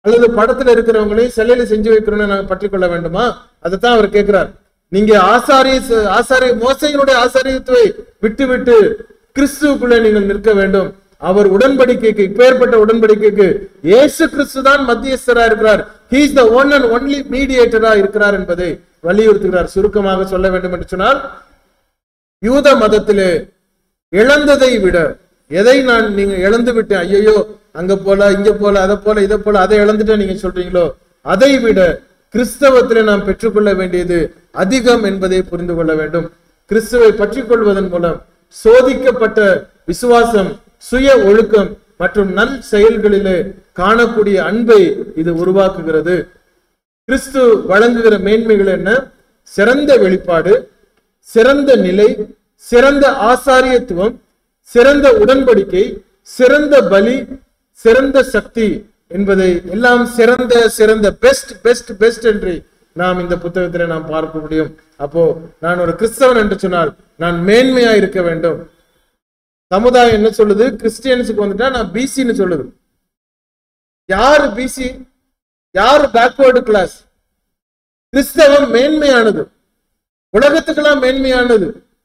அல்லது படத்துல இருக்கிறவங்களையும் சிலையில செஞ்சு வைக்கிறோம்னு நாங்க பற்றி கொள்ள வேண்டுமா அதைத்தான் அவர் கேட்கிறார் நீங்க ஆசாரிய ஆசாரிய மோசையினுடைய ஆசாரியத்துவை விட்டு விட்டு கிறிஸ்துவுக்குள்ளே நீங்கள் நிற்க வேண்டும் அவர் உடன்படிக்கைக்கு இப்பேற்பட்ட உடன்படிக்கைக்கு இயேசு கிறிஸ்து தான் மத்தியஸ்தரா இருக்கிறார் he is the one and only மீடியேட்டரா இருக்கிறார் என்பதை வலியுறுத்துகிறார் சுருக்கமாக சொல்ல வேண்டும் என்று சொன்னால் யூத மதத்திலே இழந்ததை விட எதை நான் நீங்க இழந்து விட்டேன் ஐயோ அங்க போல இங்க போல அதை போல இதை போல அதை இழந்துட்டேன் நீங்க சொல்றீங்களோ அதை விட கிறிஸ்தவத்திலே நாம் பெற்றுக்கொள்ள வேண்டியது அதிகம் என்பதை புரிந்து கொள்ள வேண்டும் கிறிஸ்துவை பற்றிக் கொள்வதன் மூலம் சோதிக்கப்பட்ட விசுவாசம் சுய ஒழுக்கம் மற்றும் நல் செயல்களிலே காணக்கூடிய அன்பை இது உருவாக்குகிறது கிறிஸ்து வழங்குகிற மேன்மைகள் என்ன சிறந்த வெளிப்பாடு சிறந்த நிலை சிறந்த ஆசாரியத்துவம் சிறந்த உடன்படிக்கை சிறந்த பலி சிறந்த சக்தி என்பதை எல்லாம் சிறந்த சிறந்த பெஸ்ட் பெஸ்ட் பெஸ்ட் என்று நாம் இந்த புத்தகத்திலே நாம் பார்க்க முடியும் அப்போ நான் ஒரு கிறிஸ்தவன் என்று சொன்னால் நான் மேன்மையா இருக்க வேண்டும் சமுதாயம் என்ன சொல்லுது கிறிஸ்டியன்ஸுக்கு வந்துட்டா நான் பிசின்னு சொல்லுது யாரு பிசி யாரு பேக்வேர்டு கிளாஸ் கிறிஸ்தவம் மேன்மையானது உலகத்துக்கெல்லாம் மேன்மையானது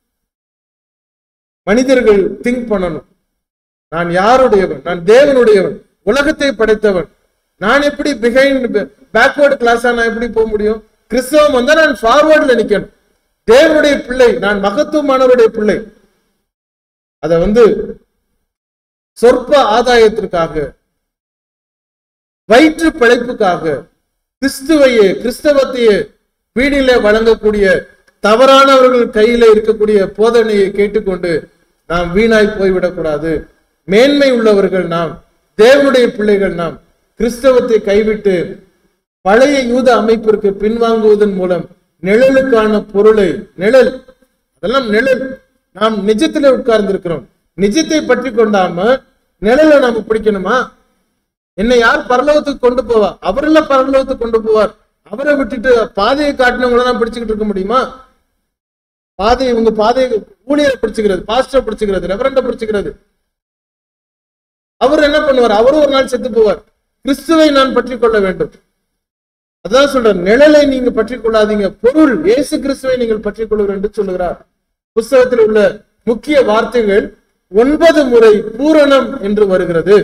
மனிதர்கள் திங்க் பண்ணணும் நான் யாருடையவன் நான் தேவனுடையவன் உலகத்தை படைத்தவன் நான் எப்படி பிஹைண்ட் பேக்வேர்டு கிளாஸா நான் எப்படி போக முடியும் கிறிஸ்தவம் வந்தா நான் ஃபார்வர்ட்ல நிக்கணும் தேவனுடைய பிள்ளை நான் மகத்துவமானவருடைய பிள்ளை அத வந்து சொற்ப ஆதாயத்திற்காக வயிற்று பிழைப்புக்காக கிறிஸ்துவையே கிறிஸ்தவத்தையே வீடிலே வழங்கக்கூடிய தவறானவர்கள் கையில இருக்கக்கூடிய போதனையை கேட்டுக்கொண்டு நாம் வீணாய் போய்விடக்கூடாது மேன்மை உள்ளவர்கள் நாம் தேவனுடைய பிள்ளைகள் நாம் கிறிஸ்தவத்தை கைவிட்டு பழைய யூத அமைப்பிற்கு பின்வாங்குவதன் மூலம் நிழலுக்கான பொருளை நிழல் அதெல்லாம் நிழல் நாம் நிஜத்திலே உட்கார்ந்து இருக்கிறோம் நிஜத்தை பற்றி கொண்டாம நிழலை நாம பிடிக்கணுமா என்னை யார் பரலோகத்துக்கு கொண்டு போவா அவர்ல பரலோகத்துக்கு கொண்டு போவார் அவரை விட்டுட்டு பாதையை காட்டினவங்கள நான் பிடிச்சுக்கிட்டு இருக்க முடியுமா பாதை உங்க பாதையை ஊழியரை பிடிச்சுக்கிறது பாஸ்டர் பிடிச்சுக்கிறது ரெவரண்ட பிடிச்சுக்கிறது அவர் என்ன பண்ணுவார் அவரும் ஒரு நாள் செத்து போவார் கிறிஸ்துவை நான் பற்றி கொள்ள வேண்டும் அதான் சொல்றேன் நிழலை நீங்க பற்றி கொள்ளாதீங்க பொருள் இயேசு கிறிஸ்துவை நீங்கள் பற்றி கொள்ளுங்கள் என்று சொல்லுகிறார் புஸ்தகத்தில் உள்ள முக்கிய வார்த்தைகள் ஒன்பது முறை பூரணம் என்று வருகிறது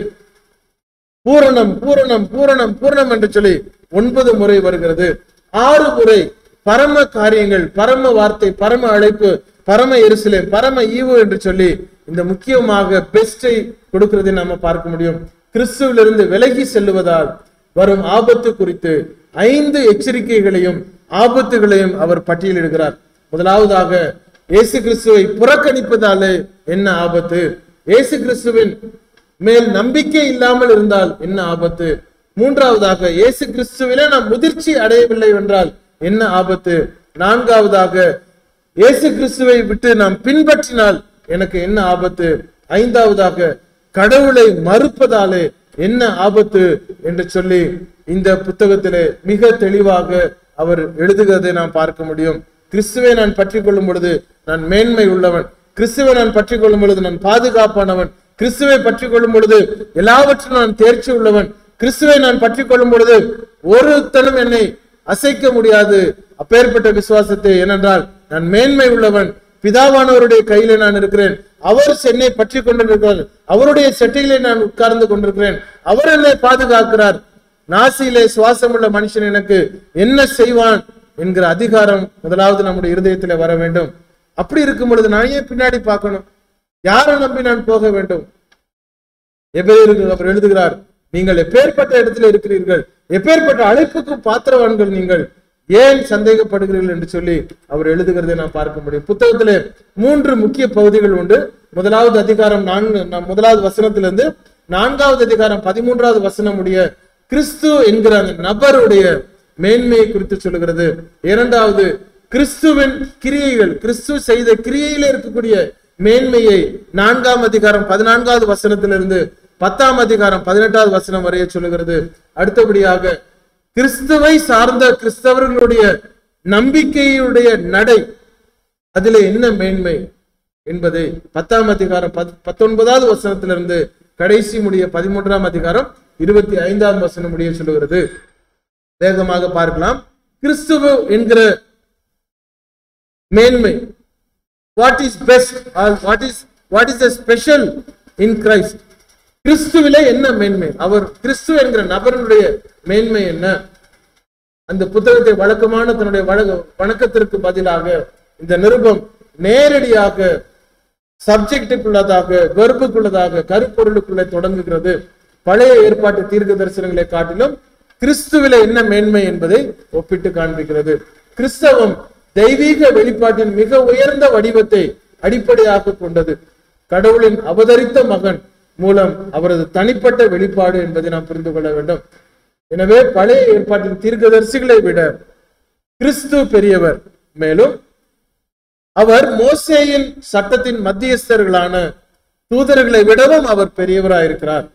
பூரணம் பூரணம் பூரணம் பூரணம் என்று சொல்லி ஒன்பது முறை வருகிறது ஆறு முறை பரம காரியங்கள் பரம வார்த்தை பரம அழைப்பு பரம எருசலேம் பரம ஈவு என்று சொல்லி இந்த முக்கியமாக பெஸ்டை கொடுக்கிறதை நாம பார்க்க முடியும் கிறிஸ்துவிலிருந்து விலகி செல்லுவதால் வரும் ஆபத்து குறித்து ஐந்து எச்சரிக்கைகளையும் ஆபத்துகளையும் அவர் பட்டியலிடுகிறார் முதலாவதாக இயேசு கிறிஸ்துவை புறக்கணிப்பதாலே என்ன ஆபத்து இயேசு கிறிஸ்துவின் மேல் நம்பிக்கை இல்லாமல் இருந்தால் என்ன ஆபத்து மூன்றாவதாக இயேசு கிறிஸ்துவிலே நாம் முதிர்ச்சி அடையவில்லை என்றால் என்ன ஆபத்து நான்காவதாக இயேசு கிறிஸ்துவை விட்டு நாம் பின்பற்றினால் எனக்கு என்ன ஆபத்து ஐந்தாவதாக கடவுளை மறுப்பதாலே என்ன ஆபத்து என்று சொல்லி இந்த புத்தகத்திலே மிக தெளிவாக அவர் எழுதுகிறதை நாம் பார்க்க முடியும் கிறிஸ்துவை நான் பற்றி கொள்ளும் பொழுது நான் மேன்மை உள்ளவன் கிறிஸ்துவை நான் பற்றி கொள்ளும் பொழுது நான் பாதுகாப்பானவன் கிறிஸ்துவை பற்றி கொள்ளும் பொழுது எல்லாவற்றிலும் நான் தேர்ச்சி உள்ளவன் கிறிஸ்துவை நான் பற்றி கொள்ளும் பொழுது ஒருத்தனும் என்னை அசைக்க முடியாது அப்பேற்பட்ட விசுவாசத்தை ஏனென்றால் நான் மேன்மை உள்ளவன் பிதாவானவருடைய கையில நான் இருக்கிறேன் அவர் என்னை பற்றி கொண்டிருக்கிறார் அவருடைய செட்டையிலே நான் உட்கார்ந்து கொண்டிருக்கிறேன் அவர் என்னை பாதுகாக்கிறார் நாசியிலே சுவாசமுள்ள மனுஷன் எனக்கு என்ன செய்வான் என்கிற அதிகாரம் முதலாவது நம்முடைய இருதயத்துல வர வேண்டும் அப்படி இருக்கும் பொழுது நான் ஏன் பின்னாடி பார்க்கணும் யாரை நம்பி நான் போக வேண்டும் எபிரேயருக்கு அவர் எழுதுகிறார் நீங்கள் எப்பேற்பட்ட இடத்துல இருக்கிறீர்கள் எப்பேற்பட்ட அழைப்புக்கு பாத்திரவான்கள் நீங்கள் ஏன் சந்தேகப்படுகிறீர்கள் என்று சொல்லி அவர் எழுதுகிறதை நான் பார்க்க முடியும் புத்தகத்திலே மூன்று முக்கிய பகுதிகள் உண்டு முதலாவது அதிகாரம் நான்கு நா- முதலாவது வசனத்திலிருந்து நான்காவது அதிகாரம் பதிமூன்றாவது வசனம் உடைய கிறிஸ்து என்கிற அந்த நபருடைய மேன்மையை குறித்து சொல்லுகிறது இரண்டாவது கிறிஸ்துவின் கிரியைகள் கிறிஸ்து செய்த கிரியையில இருக்கக்கூடிய மேன்மையை நான்காம் அதிகாரம் பதினான்காவது வசனத்திலிருந்து பத்தாம் அதிகாரம் பதினெட்டாவது வசனம் வரைய சொல்லுகிறது அடுத்தபடியாக கிறிஸ்துவை சார்ந்த கிறிஸ்தவர்களுடைய நம்பிக்கையுடைய நடை அதுல என்ன மேன்மை என்பதை பத்தாம் அதிகாரம் பத்- பத்தொன்பதாவது வசனத்திலிருந்து கடைசி முடிய பதிமூன்றாம் அதிகாரம் இருபத்தி ஐந்தாம் வசனம் முடிய சொல்லுகிறது வேகமாக பார்க்கலாம் கிறிஸ்துவ என்கிற மேன்மை what is best what is what is the special in Christ கிறிஸ்துவிலே என்ன மேன்மை அவர் கிறிஸ்து என்கிற நபருடைய மேன்மை என்ன அந்த புத்தகத்தை வழக்கமான தன்னுடைய வழக்க வணக்கத்திற்கு பதிலாக இந்த நிருபம் நேரடியாக சப்ஜெக்டுக்குள்ளதாக வெறுப்புக்குள்ளதாக கருப்பொருளுக்குள்ளே தொடங்குகிறது பழைய ஏற்பாட்டு தீர்க்க தரிசனங்களை காட்டிலும் கிறிஸ்துவில என்ன மேன்மை என்பதை ஒப்பிட்டு காண்பிக்கிறது கிறிஸ்தவம் தெய்வீக வெளிப்பாட்டின் மிக உயர்ந்த வடிவத்தை அடிப்படையாக கொண்டது கடவுளின் அவதரித்த மகன் மூலம் அவரது தனிப்பட்ட வெளிப்பாடு என்பதை நாம் புரிந்து கொள்ள வேண்டும் எனவே பழைய ஏற்பாட்டின் தீர்க்கதரிசிகளை விட கிறிஸ்து பெரியவர் மேலும் அவர் மோசேயின் சட்டத்தின் மத்தியஸ்தர்களான தூதர்களை விடவும் அவர் பெரியவராயிருக்கிறார்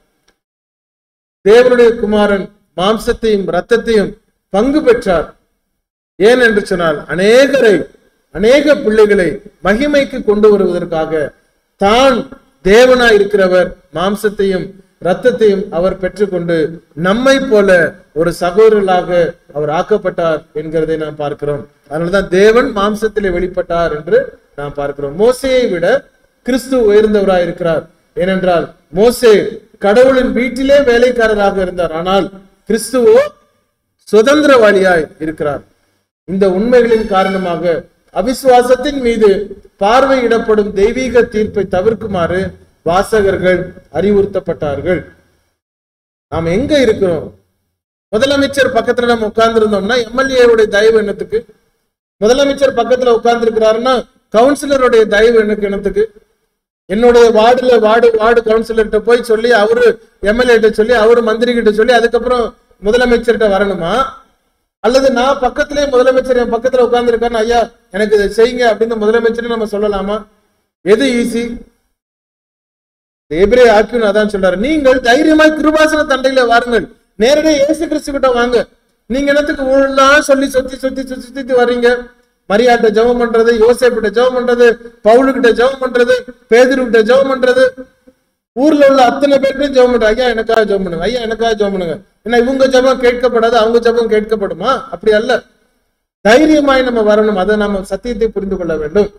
தேவனுடைய குமாரன் மாம்சத்தையும் இரத்தத்தையும் பங்கு பெற்றார் ஏன் என்று சொன்னால் அநேகரை அநேக பிள்ளைகளை மகிமைக்கு கொண்டு வருவதற்காக தான் தேவனாய் இருக்கிறவர் மாம்சத்தையும் இரத்தத்தையும் அவர் பெற்றுக்கொண்டு நம்மை போல ஒரு சகோதரர்களாக அவர் ஆக்கப்பட்டார் என்கிறதை நாம் பார்க்கிறோம் அதனாலதான் தேவன் மாம்சத்திலே வெளிப்பட்டார் என்று நாம் பார்க்கிறோம் மோசையை விட கிறிஸ்து உயர்ந்தவராய் இருக்கிறார் ஏனென்றால் மோசே கடவுளின் வீட்டிலே வேலைக்காரராக இருந்தார் ஆனால் கிறிஸ்துவோ சுதந்திரவாளியாய் இருக்கிறார் இந்த உண்மைகளின் காரணமாக அவிசுவாசத்தின் மீது பார்வையிடப்படும் தெய்வீக தீர்ப்பை தவிர்க்குமாறு வாசகர்கள் அறிவுறுத்தப்பட்டார்கள் நாம் எங்க இருக்கிறோம் முதலமைச்சர் பக்கத்துல நம்ம உட்கார்ந்து இருந்தோம்னா எம்எல்ஏவுடைய தயவு என்னத்துக்கு முதலமைச்சர் பக்கத்துல உட்கார்ந்து இருக்கிறாருன்னா கவுன்சிலருடைய தயவு எனக்கு என்னத்துக்கு என்னுடைய வார்டுல வார்டு வார்டு கவுன்சிலர்கிட்ட போய் சொல்லி அவரு எம்எல்ஏ கிட்ட சொல்லி அவரு மந்திரி கிட்ட சொல்லி அதுக்கப்புறம் முதலமைச்சர்கிட்ட வரணுமா அல்லது நான் பக்கத்திலே முதலமைச்சர் என் பக்கத்துல உட்கார்ந்து ஐயா எனக்கு இதை செய்யுங்க அப்படின்னு முதலமைச்சர் நம்ம சொல்லலாமா எது ஈஸி எபிரே ஆக்கியும் அதான் சொல்றாரு நீங்கள் தைரியமாய் கிருபாசன தண்டையில வாருங்கள் நேரடியாக இயேசு கிறிஸ்து கிட்ட வாங்க நீங்க என்னத்துக்கு ஊழலாம் சொல்லி சுத்தி சுத்தி சுத்தி சுத்தி வர்றீங்க மரியாட்ட ஜெபம் பண்றது யோசேப்பிட்ட ஜெபம் பண்றது பவுலுக்கிட்ட ஜெபம் பண்றது பேதுருக்கிட்ட ஜெபம் பண்றது ஊர்ல உள்ள அத்தனை பேருக்கும் ஜெபம் பண்ற ஐயா எனக்காக ஜெபம் பண்ணுங்க ஐயா எனக்காக ஜெபம் பண்ணுங்க ஏன்னா இவங்க ஜெபம் கேட்கப்படாது அவங்க ஜெபம் கேட்கப்படுமா அப்படி அல்ல தைரியமாய் நம்ம வரணும் அதை நம்ம சத்தியத்தை புரிந்து கொள்ள வேண்டும்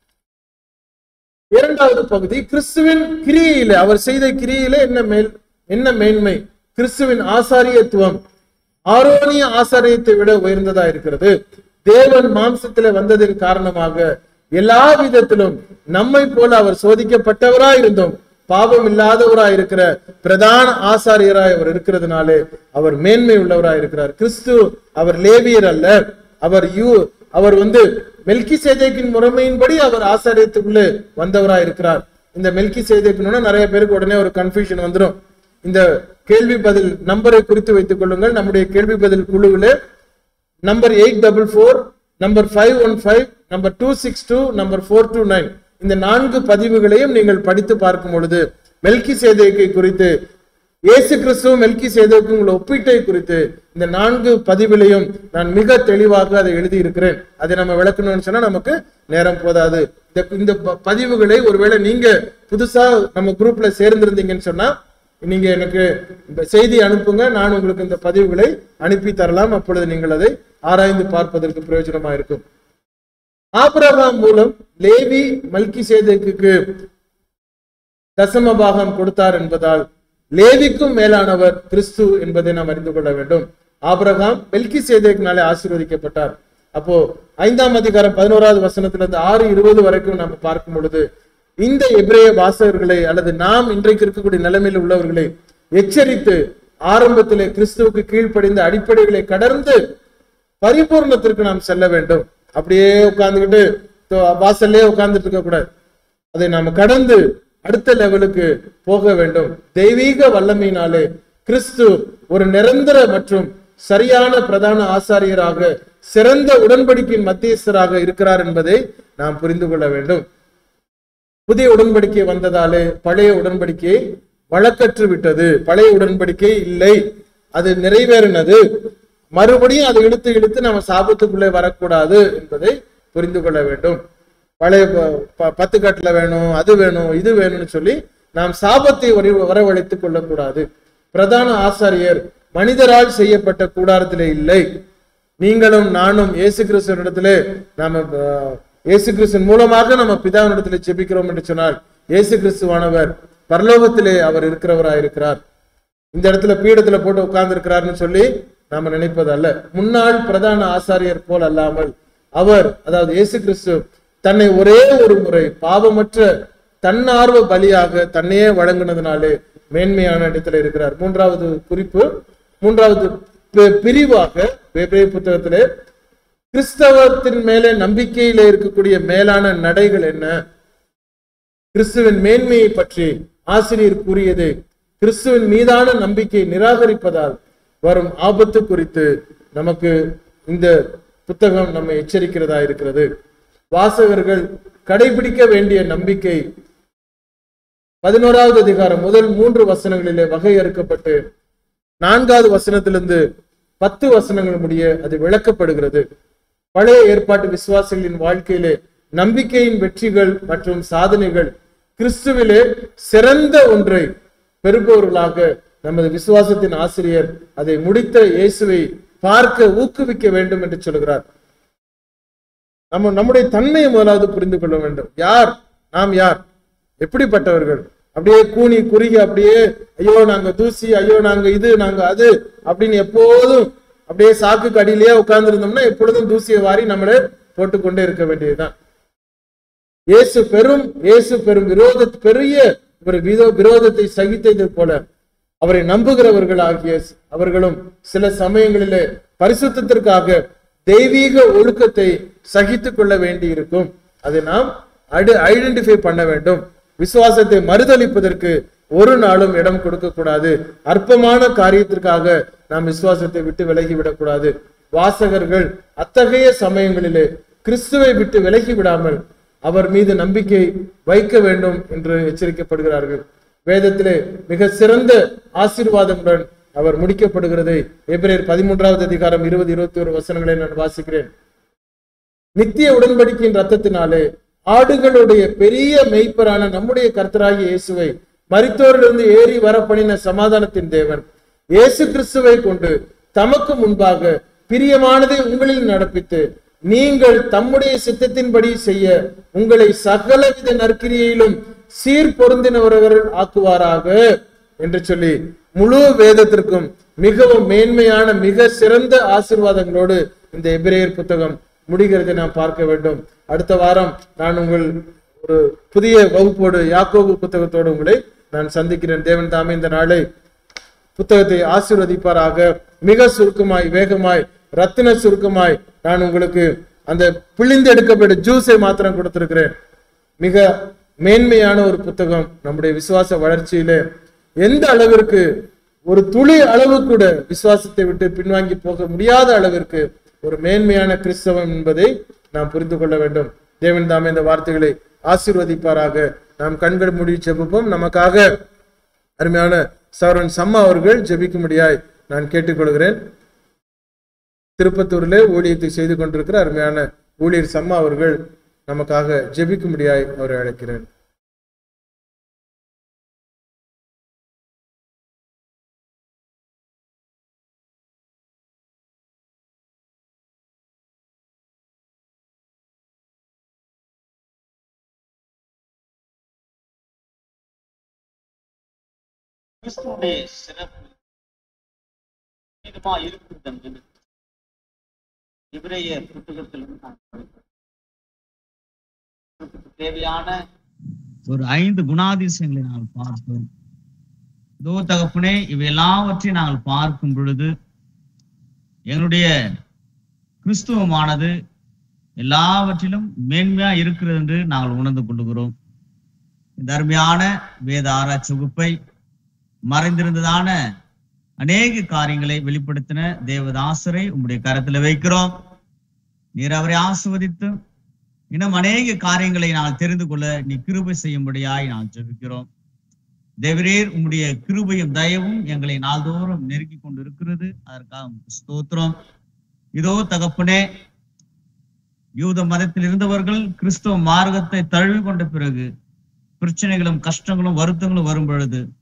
இரண்டாவது பகுதி கிறிஸ்துவின் கிரியையில அவர் செய்த கிரியையில என்ன மேல் என்ன மேன்மை கிறிஸ்துவின் ஆசாரியத்துவம் ஆரோனிய ஆசாரியத்தை விட உயர்ந்ததா இருக்கிறது தேவன் மாம்சத்திலே வந்ததின் காரணமாக எல்லா விதத்திலும் நம்மை போல அவர் சோதிக்கப்பட்டவராய் இருந்தோம் பாவம் இல்லாதவராய் இருக்கிற பிரதான ஆசாரியராய் அவர் இருக்கிறதுனாலே அவர் மேன்மை உள்ளவராய் இருக்கிறார் கிறிஸ்து அவர் லேவியர் அல்ல அவர் யூ அவர் வந்து மெல்கி சேதைக்கின் முறைமையின்படி அவர் ஆசாரியத்துக்குள்ளே வந்தவராய் இருக்கிறார் இந்த மெல்கி சேதைக்குன்னா நிறைய பேருக்கு உடனே ஒரு கன்ஃபியூஷன் வந்துடும் இந்த கேள்வி பதில் நம்பரை குறித்து வைத்துக் கொள்ளுங்கள் நம்முடைய கேள்வி பதில் குழுவில் number eight double four number five one five number two six two number four two nine இந்த நான்கு பதிவுகளையும் நீங்கள் படித்து பார்க்கும் பொழுது மெல்கி சேதைக்கை குறித்து இயேசு கிறிஸ்துவும் மெல்கி சேதைக்கும் உள்ள ஒப்பீட்டை குறித்து இந்த நான்கு பதிவிலையும் நான் மிக தெளிவாக அதை எழுதி இருக்கிறேன் அதை நம்ம விளக்கணும்னு சொன்னா நமக்கு நேரம் போதாது இந்த இந்த ப- பதிவுகளை ஒருவேளை நீங்க புதுசா நம்ம குரூப்ல சேர்ந்திருந்தீங்கன்னு சொன்னா நீங்க எனக்கு இந்த செய்தி அனுப்புங்க நான் உங்களுக்கு இந்த பதிவுகளை அனுப்பி தரலாம் அப்பொழுது நீங்கள் அதை ஆராய்ந்து பார்ப்பதற்கு பிரயோஜனமா இருக்கும் ஆபிரகாம் மூலம் லேவி மல்கி சேதைக்கு தசம பாகம் கொடுத்தார் என்பதால் லேவிக்கும் மேலானவர் கிறிஸ்து என்பதை நாம் அறிந்து கொள்ள வேண்டும் ஆபிரகாம் மெல்கி சேதேக்கினாலே ஆசீர்வதிக்கப்பட்டார் அப்போ ஐந்தாம் அதிகாரம் பதினோராவது வசனத்திலிருந்து ஆறு இருபது வரைக்கும் நம்ம பார்க்கும் பொழுது இந்த எபிரேய வாசகர்களை அல்லது நாம் இன்றைக்கு இருக்கக்கூடிய நிலைமையில் உள்ளவர்களை எச்சரித்து ஆரம்பத்திலே கிறிஸ்துவுக்கு கீழ்ப்படிந்த அடிப்படைகளை கடந்து பரிபூர்ணத்திற்கு நாம் செல்ல வேண்டும் அப்படியே உட்கார்ந்துக்கிட்டு தோ- வாசல்லே உட்கார்ந்துட்டு இருக்க கூடாது அதை நாம் கடந்து அடுத்த லெவலுக்கு போக வேண்டும் தெய்வீக வல்லமையினாலே கிறிஸ்து ஒரு நிரந்தர மற்றும் சரியான பிரதான ஆசாரியராக சிறந்த உடன்படிக்கையின் மத்தியஸ்தராக இருக்கிறார் என்பதை நாம் புரிந்து கொள்ள வேண்டும் புதிய உடன்படிக்கை வந்ததாலே பழைய உடன்படிக்கை வழக்கற்று விட்டது பழைய உடன்படிக்கை இல்லை அது நிறைவேறினது மறுபடியும் அதை இழுத்து இழுத்து நம்ம சாபத்துக்குள்ளே வரக்கூடாது என்பதை புரிந்து கொள்ள வேண்டும் பழைய ப- ப- பத்து கட்டுல வேணும் அது வேணும் இது வேணும்னு சொல்லி நாம் சாபத்தை வரி- வரவழைத்துக் கொள்ளக்கூடாது பிரதான ஆசாரியர் மனிதரால் செய்யப்பட்ட கூடாரத்திலே இல்லை நீங்களும் நானும் இயேசு கிறிஸ்துவனிடத்திலே நாம அஹ், இயேசு கிறிஸ்துவின் மூலமாக நம்ம பிதாவினிடத்திலே ஜெபிக்கிறோம் என்று சொன்னால் இயேசு கிறிஸ்துவானவர் பரலோகத்திலே அவர் இருக்கிறவராய் இருக்கிறார் இந்த இடத்துல பீடத்துல போட்டு உட்கார்ந்து இருக்கிறார்னு சொல்லி நாம நினைப்பது அல்ல முன்னாள் பிரதான ஆசாரியர் போல் அல்லாமல் அவர் அதாவது இயேசு கிறிஸ்து தன்னை ஒரே ஒரு முறை பாவமற்ற தன்னார்வ பலியாக தன்னையே வழங்கினதுனாலே மேன்மையான இடத்துல இருக்கிறார் மூன்றாவது குறிப்பு மூன்றாவது பி- பிரிவாக வெவ்வேறு புத்தகத்திலே கிறிஸ்தவத்தின் மேலே நம்பிக்கையில இருக்கக்கூடிய மேலான நடைகள் என்ன கிறிஸ்துவின் மேன்மையை பற்றி ஆசிரியர் கூறியது கிறிஸ்துவின் மீதான நம்பிக்கை நிராகரிப்பதால் வரும் ஆபத்து குறித்து நமக்கு இந்த புத்தகம் நம்மை எச்சரிக்கிறதா இருக்கிறது வாசகர்கள் கடைபிடிக்க வேண்டிய நம்பிக்கை பதினோராவது அதிகாரம் முதல் மூன்று வசனங்களிலே வகையறுக்கப்பட்டு நான்காவது வசனத்திலிருந்து பத்து வசனங்கள் முடிய அது விளக்கப்படுகிறது பழைய ஏற்பாட்டு விசுவாசிகளின் வாழ்க்கையிலே நம்பிக்கையின் வெற்றிகள் மற்றும் சாதனைகள் கிறிஸ்துவிலே சிறந்த ஒன்றை பெறுபவர்களாக நமது விசுவாசத்தின் ஆசிரியர் அதை முடித்த இயேசுவை பார்க்க ஊக்குவிக்க வேண்டும் என்று சொல்கிறார் நம்ம நம்முடைய தன்மையை முதலாவது புரிந்து கொள்ள வேண்டும் யார் நாம் யார் எப்படிப்பட்டவர்கள் அப்படியே கூனி குறுகி அப்படியே ஐயோ நாங்க தூசி ஐயோ நாங்க இது நாங்க அது அப்படின்னு எப்போதும் அப்படியே சாக்கு அடியிலேயே உட்கார்ந்து இருந்தோம்னா எப்பொழுதும் தூசியை வாரி நம்மளே போட்டுக்கொண்டே இருக்க வேண்டியதுதான் இயேசு பெரும் இயேசு பெரும் விரோத பெரிய ஒரு விதோ விரோதத்தை சகித்தது போல அவரை நம்புகிறவர்கள் ஆகிய அவர்களும் சில சமயங்களிலே பரிசுத்தத்திற்காக தெய்வீக ஒழுக்கத்தை சகித்துக் கொள்ள வேண்டி இருக்கும் அதை நாம் ஐடென்டிஃபை பண்ண வேண்டும் விசுவாசத்தை மறுதளிப்பதற்கு ஒரு நாளும் இடம் கொடுக்க கூடாது அற்பமான காரியத்திற்காக நாம் விசுவாசத்தை விட்டு விலகி விடக்கூடாது வாசகர்கள் அத்தகைய சமயங்களிலே கிறிஸ்துவை விட்டு விலகி விடாமல் அவர் மீது நம்பிக்கை வைக்க வேண்டும் என்று எச்சரிக்கப்படுகிறார்கள் வேதத்திலே மிக சிறந்த ஆசீர்வாதங்களுடன் அவர் முடிக்கப்படுகிறதை எபிரேயர் பதிமூன்றாவது அதிகாரம் இருபது இருபத்தி ஒரு வசனங்களை நான் வாசிக்கிறேன் நித்திய உடன்படிக்கையின் ரத்தத்தினாலே ஆடுகளுடைய பெரிய மெய்ப்பரான நம்முடைய கர்த்தராகிய இயேசுவை மரித்தோரிலிருந்து ஏறி வர பண்ணின சமாதானத்தின் தேவன் இயேசு கிறிஸ்துவை கொண்டு தமக்கு முன்பாக பிரியமானதை உங்களில் நடப்பித்து நீங்கள் தம்முடைய சித்தத்தின்படி செய்ய உங்களை சகலவித நற்கிரியிலும் சீர் பொருந்தினவர்கள் ஆக்குவாராக என்று சொல்லி முழு வேதத்திற்கும் மிகவும் மேன்மையான மிக சிறந்த ஆசீர்வாதங்களோடு இந்த எபிரேயர் புத்தகம் முடிகிறதை நாம் பார்க்க வேண்டும் அடுத்த வாரம் நான் உங்கள் ஒரு புதிய வகுப்போடு யாக்கோபு புத்தகத்தோடு உங்களை நான் சந்திக்கிறேன் தேவன் தாமே இந்த நாளை புத்தகத்தை ஆசீர்வதிப்பாராக மிக சுருக்கமாய் வேகமாய் ரத்தின சுருக்கமாய் நான் உங்களுக்கு அந்த பிழிந்து எடுக்கப்பட்ட ஜூஸை மாத்திரம் கொடுத்திருக்கிறேன் மிக மேன்மையான ஒரு புத்தகம் நம்முடைய விசுவாச வளர்ச்சியிலே எந்த அளவிற்கு ஒரு துளி அளவு கூட விசுவாசத்தை விட்டு பின்வாங்கி போக முடியாத அளவிற்கு ஒரு மேன்மையான கிறிஸ்தவம் என்பதை நாம் புரிந்து கொள்ள வேண்டும் தேவன் தாமே இந்த வார்த்தைகளை ஆசீர்வதிப்பாராக நாம் கண்கள் மூடி ஜெபிப்போம் நமக்காக அருமையான சௌரன் சம்மா அவர்கள் ஜெபிக்கும்படியாய் நான் கேட்டுக்கொள்கிறேன் திருப்பத்தூரிலே ஊழியத்தை செய்து கொண்டிருக்கிற அருமையான ஊழியர் சம்மா அவர்கள் நமக்காக ஜெபிக்கும்படியாய் அவரை அழைக்கிறேன் கிறிஸ்துவனுடைய சிறப்பு இதுமா இருக்கிறது என்று இவரைய புத்தகத்திலிருந்து நான் படிக்கிறேன். நமக்கு தேவையான ஒரு ஐந்து குணாதிசயங்களை நாங்கள் பார்த்தோம் இதோ தகப்பனே இவை எல்லாவற்றையும் நாங்கள் பார்க்கும் பொழுது எங்களுடைய கிறிஸ்துவமானது எல்லாவற்றிலும் மேன்மையா இருக்கிறது என்று நாங்கள் உணர்ந்து கொள்ளுகிறோம் இந்த அருமையான வேத ஆராய்ச்சி வகுப்பை மறைந்திருந்ததான அநேக காரியங்களை வெளிப்படுத்தின தேவதாசரை உம்முடைய கரத்துல வைக்கிறோம் நீர் அவரை ஆசிர்வதித்து இன்னும் அநேக காரியங்களை நாங்கள் தெரிந்து கொள்ள நீ கிருபை செய்யும்படியாய் நான் ஜெபிக்கிறோம் தேவரீர் உம்முடைய கிருபையும் தயவும் எங்களை நாள்தோறும் நெருக்கி கொண்டு இருக்கிறது அதற்காக உமக்கு ஸ்தோத்திரம் இதோ தகப்பனே யூத மதத்தில் இருந்தவர்கள் கிறிஸ்தவ மார்க்கத்தை தழுவி கொண்ட பிறகு பிரச்சனைகளும் கஷ்டங்களும் வருத்தங்களும் வரும் பொழுது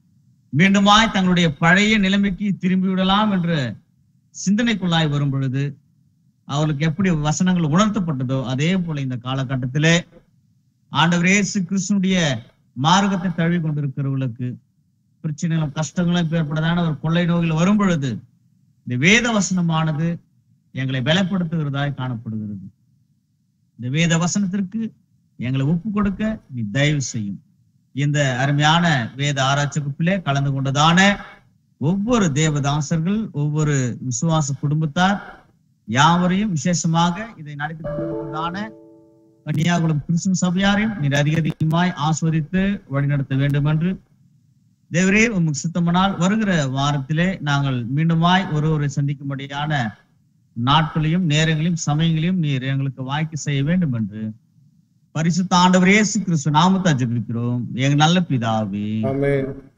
மீண்டுமாய் தங்களுடைய பழைய நிலைமைக்கு திரும்பி விடலாம் என்ற சிந்தனைக்குள்ளாய் வரும் பொழுது அவர்களுக்கு எப்படி வசனங்கள் உணர்த்தப்பட்டதோ அதே போல இந்த காலகட்டத்திலே ஆண்டவர் இயேசு கிறிஸ்துனுடைய மார்க்கத்தை தழுவி கொண்டிருக்கிறவர்களுக்கு பிரச்சனைகளும் கஷ்டங்களும் ஏற்பட்டதான ஒரு கொள்ளை நோயில் வரும் பொழுது இந்த வேத வசனமானது எங்களை பலப்படுத்துகிறதாய் காணப்படுகிறது இந்த வேத வசனத்திற்கு எங்களை ஒப்பு கொடுக்க நீ தயவு செய்யும் இந்த அருமையான வேத ஆராய்ச்சி வகுப்பிலே கலந்து கொண்டதான ஒவ்வொரு தேவதாசர்கள் ஒவ்வொரு விசுவாச குடும்பத்தார் யாவரையும் விசேஷமாக இதை நடத்தி கொண்டிருக்கிறதான கன்னியாகுளம் கிறிஸ்துவ சபையாரையும் நீர் அதிக அதிகமாய் ஆஸ்வதித்து வழிநடத்த வேண்டும் என்று தேவரே உமக்கு சித்தமானால் வருகிற வாரத்திலே நாங்கள் மீண்டுமாய் ஒருவரை சந்திக்கும்படியான நாட்களையும் நேரங்களையும் சமயங்களையும் நீர் எங்களுக்கு வாய்க்கு செய்ய வேண்டும் என்று பரிசுத்த ஆண்டவர் இயேசு கிறிஸ்து நாமத்தை ஜெபிக்கிறோம் எங்க நல்ல பிதாவே ஆமென்